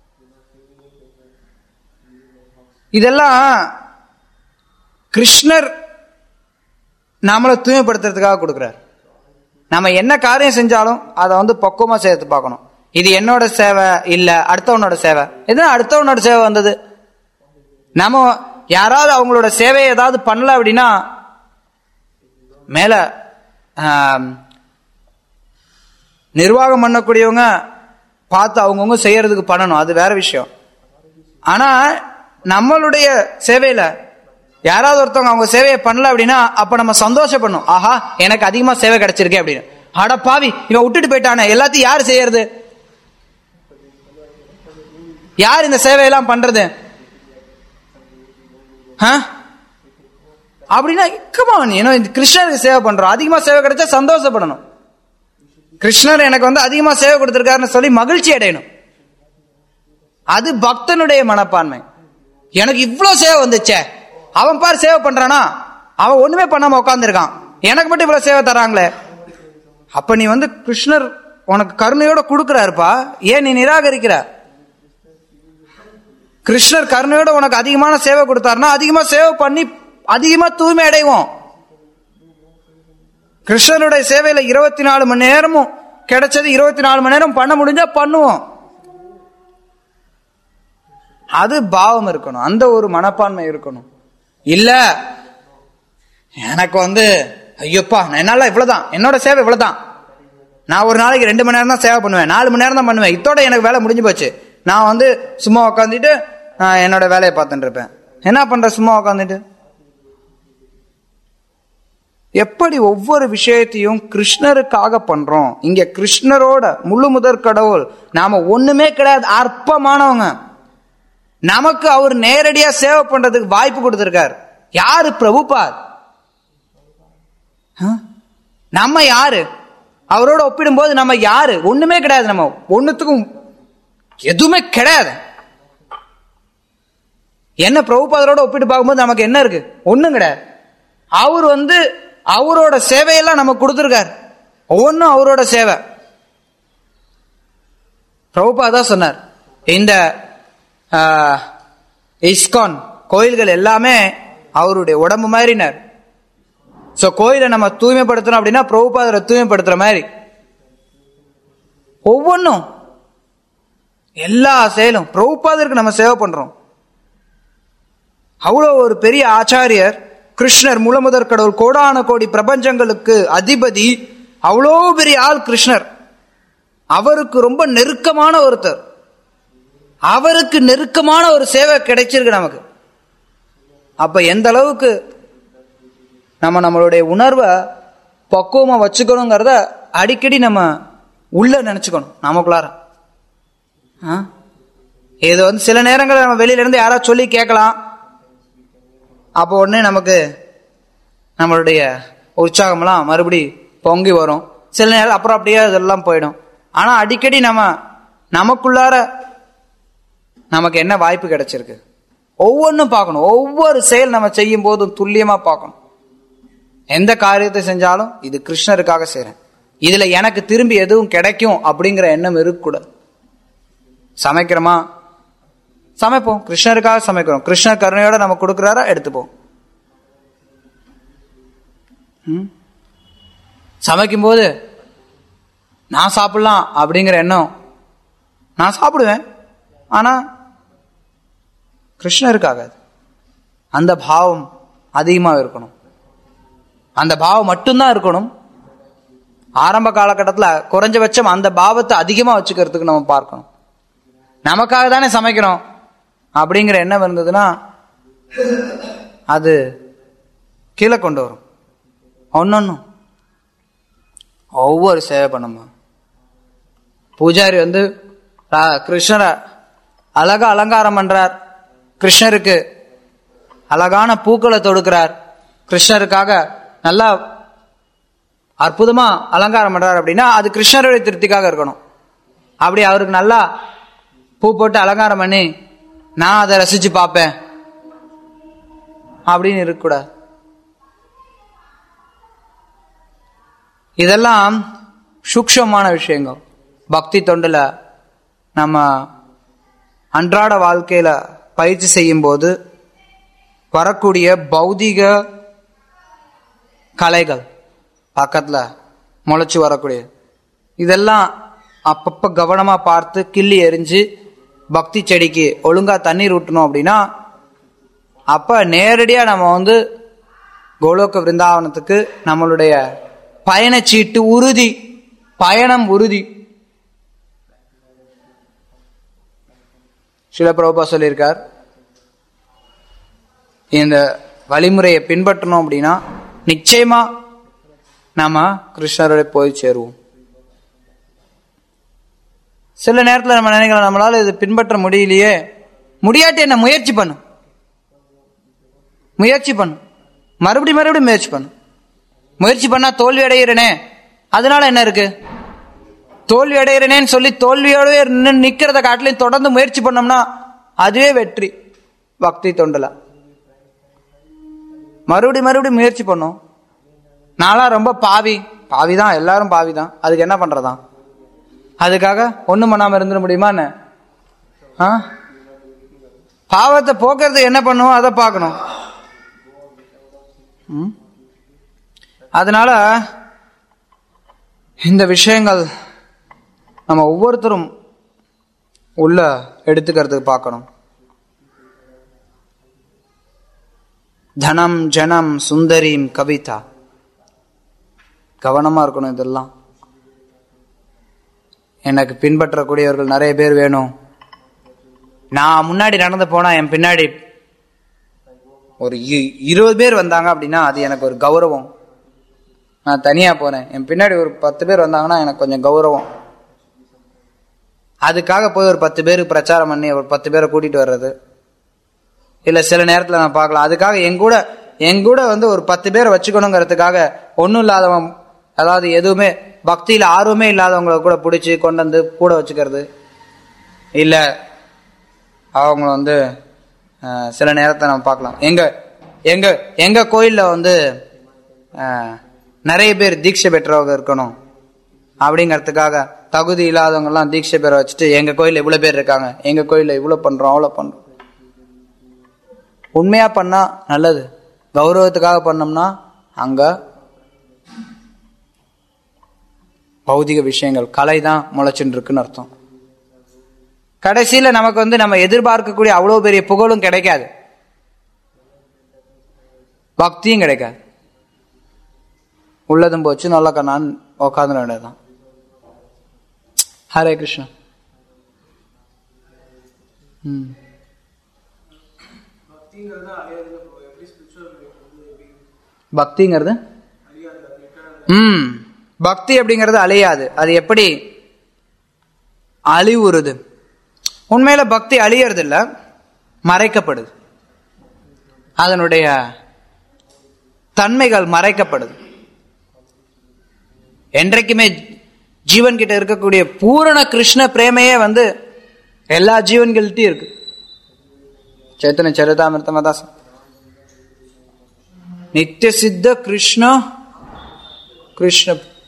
இதெல்லாம் கிருஷ்ணர் நம்மளை தூய்மைப்படுத்துறதுக்காக கொடுக்குறார் நம்ம என்ன காரியம் செஞ்சாலும் அதை வந்து பக்குவமா சேர்த்து பார்க்கணும் இது என்னோட சேவை இல்ல அடுத்தவனோட சேவை இது அடுத்தவனோட சேவை வந்தது நம்ம யாராவது அவங்களோட சேவையை ஏதாவது பண்ணல அப்படின்னா மேல ஆம், நிர்வாகம் பண்ணக்கூடியவங்க பார்த்து அவங்கவுங்க செய்யறதுக்கு பண்ணணும் அது வேற விஷயம் ஆனா நம்மளுடைய சேவையில யாராவது ஒருத்தவங்க அவங்க சேவையை பண்ணல அப்படின்னா அப்ப நம்ம சந்தோஷப்படணும் ஆஹா எனக்கு அதிகமா சேவை கிடைச்சிருக்கே அப்படின்னு அட பாவி இவன் விட்டுட்டு போயிட்டானே எல்லாத்தையும் யார் செய்யறது யார் இந்த சேவையெல்லாம் பண்றது ஆ? அப்படின்னா கமான் ஏன்னா இந்த கிருஷ்ணருக்கு சேவை பண்றோம் அதிகமா சேவை கிடைச்சா சந்தோஷப்படணும் கிருஷ்ணர் எனக்கு வந்து அதிகமா சேவை கொடுத்திருக்காருன்னு சொல்லி மகிழ்ச்சி அடையணும் அது பக்தனுடைய மனப்பான்மை எனக்கு இவ்வளவு சேவை வந்துச்சே அவன் பார் சேவை பண்றானா அவன் ஒண்ணுமே பண்ணாம உட்காந்துருக்கான் எனக்கு மட்டும் இவ்வளவு சேவை தராங்களே அப்ப நீ வந்து கிருஷ்ணர் உனக்கு கருணையோட கொடுக்கிறாருப்பா ஏன் நீ நிராகரிக்கிற கிருஷ்ணர் கருணையோட உனக்கு அதிகமான சேவை கொடுத்தாருன்னா அதிகமா சேவை பண்ணி அதிகமா தூய்மை அடைவோம் கிருஷ்ணருடைய சேவையில இருபத்தி நாலு மணி நேரமும் கிடைச்சது இருபத்தி நாலு மணி நேரம் பண்ண முடிஞ்சா பண்ணுவோம் அது பாவம் இருக்கணும் அந்த ஒரு மனப்பான்மை இருக்கணும் இல்ல எனக்கு வந்து ஐயோப்பா நான் என்னால இவ்வளவுதான் என்னோட சேவை இவ்வளவுதான் நான் ஒரு நாளைக்கு ரெண்டு மணி நேரம் தான் சேவை பண்ணுவேன் நாலு மணி நேரம் தான் பண்ணுவேன் இதோட எனக்கு வேலை முடிஞ்சு போச்சு நான் வந்து சும்மா உட்காந்துட்டு நான் என்னோட வேலையை பார்த்துட்டு இருப்பேன் என்ன பண்ற சும்மா உட்காந்துட்டு எப்படி ஒவ்வொரு விஷயத்தையும் கிருஷ்ணருக்காக பண்றோம் இங்க கிருஷ்ணரோட முழு முதற் கடவுள் நாம ஒண்ணுமே கிடையாது அற்பமானவங்க நமக்கு அவர் நேரடியா சேவை பண்றதுக்கு வாய்ப்பு கொடுத்திருக்கார் யாரு பிரபுபாத் ஆ? நம்ம யாரு அவரோட ஒப்பிடும்போது நம்ம யாரு ஒண்ணுமே கிடையாது நம்ம ஒண்ணுத்துக்கும் எதுவுமே கிடையாது என்ன பிரபுபாதரோட ஒப்பிட்டு பார்க்கும்போது நமக்கு என்ன இருக்கு ஒண்ணும் கிடையாது அவர் வந்து அவரோட சேவையெல்லாம் நமக்கு கொடுத்துருக்காரு ஒவ்வொன்றும் அவரோட சேவை பிரபுபாதா சொன்னார் இந்த ஆ, இஸ்கான் கோயில்கள் எல்லாமே அவருடைய உடம்பு மாதிரினார் சோ கோயிலை நம்ம தூய்மைப்படுத்தணும் அப்படின்னா பிரபுபாதரை தூய்மைப்படுத்துற மாதிரி ஒவ்வொன்றும் எல்லா செயலும் பிரபுபாதருக்கு நம்ம சேவை பண்றோம் அவ்வளோ ஒரு பெரிய ஆச்சாரியர் கிருஷ்ணர் முழுமுதற் கடவுள் கோடான கோடி பிரபஞ்சங்களுக்கு அதிபதி அவ்வளோ பெரிய ஆள் கிருஷ்ணர் அவருக்கு ரொம்ப நெருக்கமான ஒருத்தர் அவருக்கு நெருக்கமான ஒரு சேவை கிடைச்சிருக்கு நமக்கு அப்ப எந்த அளவுக்கு நம்ம நம்மளுடைய உணர்வை பக்குவமா வச்சுக்கணுங்கிறத அடிக்கடி நம்ம உள்ள நினைச்சுக்கணும் நமக்குள்ளார ஆ? இது வந்து சில நேரங்களில் நம்ம வெளியில இருந்து யாராவது சொல்லி கேட்கலாம் அப்போ உடனே நமக்கு நம்மளுடைய உற்சாகம்லாம் மறுபடி பொங்கி வரும் சில நேரம் அப்புறம் அப்படியே இதெல்லாம் போயிடும் ஆனா அடிக்கடி நம்ம நமக்குள்ளார நமக்கு என்ன வாய்ப்பு கிடைச்சிருக்கு ஒவ்வொன்றும் பார்க்கணும் ஒவ்வொரு செயல் நம்ம செய்யும் போதும் துல்லியமா பார்க்கணும் எந்த காரியத்தை செஞ்சாலும் இது கிருஷ்ணருக்காக செய்றேன் இதுல எனக்கு திரும்பி எதுவும் கிடைக்கும் அப்படிங்கிற எண்ணம் இருக்கக்கூடாது சமைக்கிறோமா சமைப்போம் கிருஷ்ணருக்காக சமைக்கிறோம் கிருஷ்ணர் கருணையோட நம்ம கொடுக்குறாரா எடுத்துப்போம் ம்? சமைக்கும்போது நான் சாப்பிடலாம் அப்படிங்கிற எண்ணம் நான் சாப்பிடுவேன் ஆனா கிருஷ்ணருக்காக அது. அந்த பாவம் அதிகமாக இருக்கணும் அந்த பாவம் மட்டும்தான் இருக்கணும் ஆரம்ப காலகட்டத்துல குறைஞ்சபட்சம் அந்த பாவத்தை அதிகமா வச்சுக்கிறதுக்கு நம்ம பார்க்கணும் நமக்காக தானே சமைக்கிறோம் அப்படிங்கிற எண்ணம் இருந்ததுன்னா அது கீழே கொண்டு வரும் ஒன்னொன்னும் ஒவ்வொரு சேவை பண்ணுமா பூஜாரி வந்து ரா- கிருஷ்ணரை அழகா அலங்காரம் பண்றார் கிருஷ்ணருக்கு அழகான பூக்களை தொடுக்கிறார் கிருஷ்ணருக்காக நல்லா அற்புதமா அலங்காரம் பண்றார் அப்படின்னா அது கிருஷ்ணருடைய திருப்திக்காக இருக்கணும் அப்படி அவருக்கு நல்லா பூ போட்டு அலங்காரம் பண்ணி நான் அதை ரசிச்சு பார்ப்பேன் அப்படின்னு இருக்கக்கூடாது இதெல்லாம் சூக்ஷமான விஷயங்கள் பக்தி தொண்டுல நம்ம அன்றாட வாழ்க்கையில பயிற்சி செய்யும் போது வரக்கூடிய பௌதிக கலைகள் பக்கத்துல முளைச்சு வரக்கூடிய இதெல்லாம் அப்பப்ப கவனமா பார்த்து கிள்ளி எரிஞ்சு பக்தி செடிக்கு ஒழுங்கா தண்ணீர் ஊட்டணும் அப்படின்னா அப்ப நேரடியா நம்ம வந்து கோலோக விருந்தாவனத்துக்கு நம்மளுடைய பயணச்சீட்டு உறுதி பயணம் உறுதி சில பிரபா சொல்லியிருக்கார் இந்த வழிமுறையை பின்பற்றணும் அப்படின்னா நிச்சயமா நாம கிருஷ்ணரோட போய் சேருவோம் சில நேரத்துல நம்ம நினைக்கலாம் நம்மளால இது பின்பற்ற முடியலையே முடியாட்டி என்ன முயற்சி பண்ணு முயற்சி பண்ணு மறுபடியும் மறுபடியும் முயற்சி பண்ணு முயற்சி பண்ணா தோல்வி அடைகிறனே அதனால என்ன இருக்கு தோல்வி அடைகிறனேன்னு சொல்லி தோல்வியோடவே நின்னு நிக்கிறத காட்டிலையும் தொடர்ந்து முயற்சி பண்ணோம்னா அதுவே வெற்றி பக்தி தொண்டல மறுபடியும் மறுபடியும் முயற்சி பண்ணும் நான்லாம் ரொம்ப பாவி பாவி தான் எல்லாரும் பாவி தான் அதுக்கு என்ன பண்றதா அதுக்காக ஒண்ணும் பண்ணாம இருந்துட முடியுமா என்ன ஆ? பாவத்தை போக்குறது என்ன பண்ணுவோம் அதை பார்க்கணும் ம்? அதனால இந்த விஷயங்கள் நம்ம ஒவ்வொருத்தரும் உள்ள எடுத்துக்கிறதுக்கு பார்க்கணும் தனம் ஜனம் சுந்தரீம் கவிதா கவனமா இருக்கணும் இதெல்லாம் எனக்கு பின்பற்றக்கூடியவர்கள் நிறைய பேர் வேணும் நான் முன்னாடி நடந்து போனா என் பின்னாடி ஒரு இ- இருபது பேர் வந்தாங்க அப்படின்னா அது எனக்கு ஒரு கௌரவம் நான் தனியா போறேன் என் பின்னாடி ஒரு பத்து பேர் வந்தாங்கன்னா எனக்கு கொஞ்சம் கௌரவம் அதுக்காக போய் ஒரு பத்து பேருக்கு பிரச்சாரம் பண்ணி ஒரு பத்து பேரை கூட்டிட்டு வர்றது இல்ல சில நேரத்துல நான் பார்க்கலாம் அதுக்காக என் கூட என் கூட வந்து ஒரு பத்து பேரை வச்சுக்கணுங்கிறதுக்காக ஒன்றும் இல்லாதவன் அதாவது எதுவுமே பக்தியில ஆர்வமே இல்லாதவங்களை கூட பிடிச்சி கொண்டு வந்து கூட வச்சுக்கிறது இல்ல அவங்க வந்து அஹ், சில நேரத்தை நம்ம பார்க்கலாம் எங்க எங்க எங்க கோயில்ல வந்து அஹ், நிறைய பேர் தீட்சை பெற்றவங்க இருக்கணும் அப்படிங்கறதுக்காக தகுதி இல்லாதவங்க எல்லாம் தீட்சை பெற வச்சுட்டு எங்க கோயில்ல இவ்வளவு பேர் இருக்காங்க எங்க கோயில்ல இவ்வளவு பண்றோம் அவ்வளவு பண்றோம் உண்மையா பண்ணா நல்லது கௌரவத்துக்காக பண்ணோம்னா அங்க பௌதிக விஷயங்கள் கலை தான் முளைச்சுட்டு இருக்குன்னு அர்த்தம் கடைசியில நமக்கு வந்து நம்ம எதிர்பார்க்கக்கூடிய அவ்வளவு பெரிய புகழும் கிடைக்காது பக்தியும் கிடைக்காது உள்ளதும் போச்சு நல்ல கண்ணான் உட்காந்து வேண்டியதுதான் ஹரே கிருஷ்ணா ம் பக்திங்கிறது ம் பக்தி அப்படிங்கிறது அழியாது அது எப்படி அழிவுறுது உண்மையில பக்தி அழியறது இல்ல மறைக்கப்படுது அதனுடைய தன்மைகள் மறைக்கப்படுது என்றைக்குமே ஜீவன் கிட்ட இருக்கக்கூடிய பூரண கிருஷ்ண பிரேமையே வந்து எல்லா ஜீவன்கள்ட்டையும் இருக்கு ಚೈತನ್ಯ ಚರಿತಾಮೃತ ಮದಾಸ ನಿತ್ಯ ಸಿದ್ಧ ಕೃಷ್ಣ ಕೃಷ್ಣ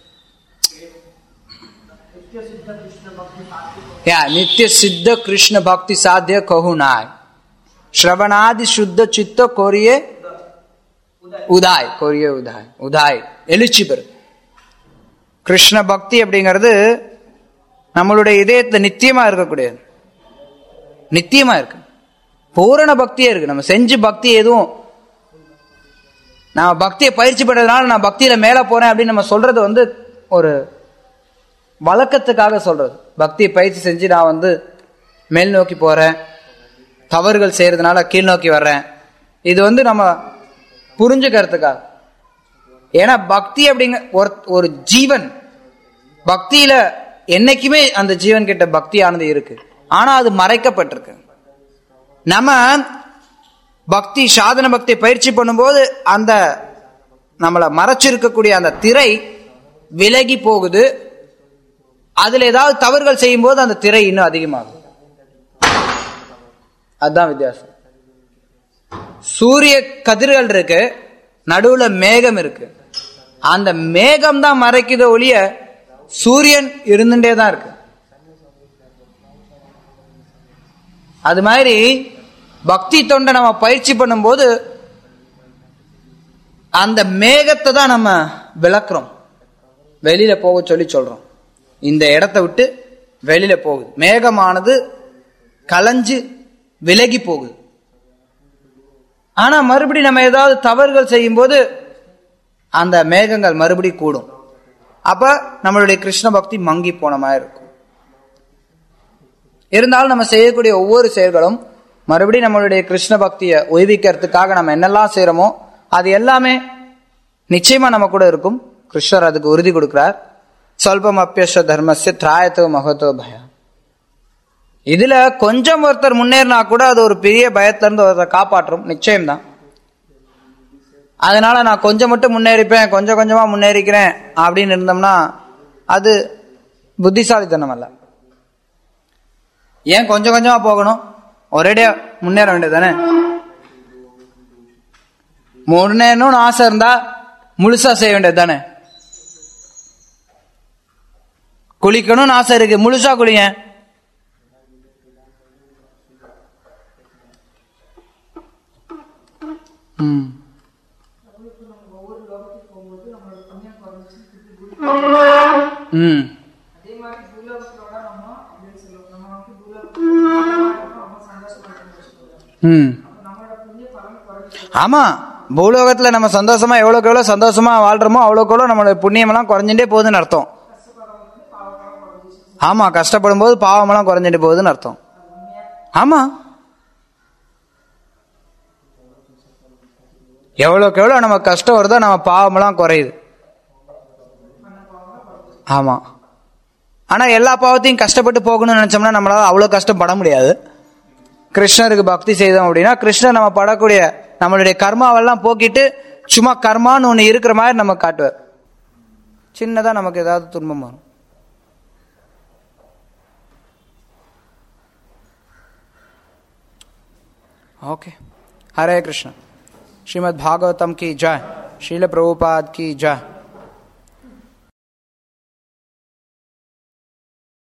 ಯಾ ನಿತ್ಯ ಸಿದ್ಧ ಕೃಷ್ಣ ಭಕ್ತಿ ಸಾಧ್ಯ ಕಹು ನಾಯ್ ಶ್ರವಣಾದಿ ಶುದ್ಧ ಚಿತ್ತ ಕೋರಿಯೇ உதாய் கோரிய உதாய் உதாய் எழுச்சி பெறு கிருஷ்ண பக்தி அப்படிங்கிறது நம்மளுடைய இதயத்துல நித்தியமா இருக்கக்கூடியது நித்தியமா இருக்கு பூரண பக்தியே இருக்கு நம்ம செஞ்சு பக்தி எதுவும் நான் பக்தியை பயிற்சி பண்றதுனால நான் பக்தியில மேல போறேன் அப்படின்னு நம்ம சொல்றது வந்து ஒரு வழக்கத்துக்காக சொல்றது பக்தியை பயிற்சி செஞ்சு நான் வந்து மேல் நோக்கி போறேன் தவறுகள் செய்யறதுனால கீழ் நோக்கி வர்றேன் இது வந்து நம்ம புரிஞ்சுக்கிறதுக்காக ஏன்னா பக்தி அப்படிங்க ஒரு ஒரு ஜீவன் பக்தியில என்னைக்குமே அந்த ஜீவன் கிட்ட பக்தியானது இருக்கு ஆனா அது மறைக்கப்பட்டிருக்கு நம்ம பக்தி சாதன பக்தி பயிற்சி பண்ணும்போது அந்த நம்மளை மறைச்சிருக்கக்கூடிய அந்த திரை விலகி போகுது அதுல ஏதாவது தவறுகள் செய்யும் போது அந்த திரை இன்னும் அதிகமாகும் அதுதான் வித்தியாசம் சூரிய கதிர்கள் இருக்கு நடுவுல மேகம் இருக்கு அந்த மேகம் தான் மறைக்குத ஒழிய சூரியன் இருந்துட்டே தான் இருக்கு அது மாதிரி பக்தி தொண்டை நம்ம பயிற்சி பண்ணும்போது அந்த மேகத்தை தான் நம்ம விளக்குறோம் வெளியில போக சொல்லி சொல்றோம் இந்த இடத்தை விட்டு வெளியில போகுது மேகமானது கலைஞ்சு விலகி போகுது ஆனா மறுபடி நம்ம ஏதாவது தவறுகள் செய்யும் போது அந்த மேகங்கள் மறுபடி கூடும் அப்ப நம்மளுடைய கிருஷ்ண பக்தி மங்கி போன மாதிரி இருக்கும் இருந்தாலும் நம்ம செய்யக்கூடிய ஒவ்வொரு செயல்களும் மறுபடி நம்மளுடைய கிருஷ்ண பக்தியை உய்விக்கிறதுக்காக நம்ம என்னெல்லாம் செய்யறோமோ அது எல்லாமே நிச்சயமா நம்ம கூட இருக்கும் கிருஷ்ணர் அதுக்கு உறுதி கொடுக்கிறார் சொல்பம் அப்பியச தர்மஸ்ய திராயத்தோ மகத்தோ பயம் இதுல கொஞ்சம் ஒருத்தர் முன்னேறினா கூட அது ஒரு பெரிய பயத்துல இருந்து ஒருத்தர் காப்பாற்றும் நிச்சயம்தான் அதனால நான் கொஞ்சம் மட்டும் முன்னேறிப்பேன் கொஞ்சம் கொஞ்சமா முன்னேறிக்கிறேன் அப்படின்னு இருந்தோம்னா அது புத்திசாலித்தனம் அல்ல ஏன் கொஞ்சம் கொஞ்சமா போகணும் ஒரேடியா முன்னேற வேண்டியது தானே முன்னேறணும்னு ஆசை இருந்தா முழுசா செய்ய வேண்டியது தானே குளிக்கணும்னு ஆசை இருக்கு முழுசா குளிங்க ம் ம் ம் ஆமா பூலோகத்துல நம்ம சந்தோஷமா எவ்வளவுக்கு எவ்வளவு சந்தோஷமா வாழ்றோமோ அவ்வளவுக்கு எவ்வளவு நம்மளோட புண்ணியம் எல்லாம் குறைஞ்சுட்டே போகுதுன்னு அர்த்தம் ஆமா கஷ்டப்படும் போது பாவம் எல்லாம் குறைஞ்சிட்டு போகுதுன்னு அர்த்தம் ஆமா எவ்வளவுக்கு எவ்வளவு நம்ம கஷ்டம் வருதோ நம்ம பாவமெல்லாம் குறையுது ஆமா ஆனா எல்லா பாவத்தையும் கஷ்டப்பட்டு போகணும்னு நினைச்சோம்னா நம்மளால அவ்வளவு கஷ்டப்பட முடியாது கிருஷ்ணருக்கு பக்தி செய்தோம் அப்படின்னா கிருஷ்ணர் நம்ம படக்கூடிய நம்மளுடைய கர்மாவெல்லாம் போக்கிட்டு சும்மா கர்மான்னு ஒண்ணு இருக்கிற மாதிரி நம்ம காட்டுவார் சின்னதா நமக்கு ஏதாவது துன்பம் வரும் ओके हरे कृष्ण श्रीमद् भागवतम की जय शील प्रभुपाद की जय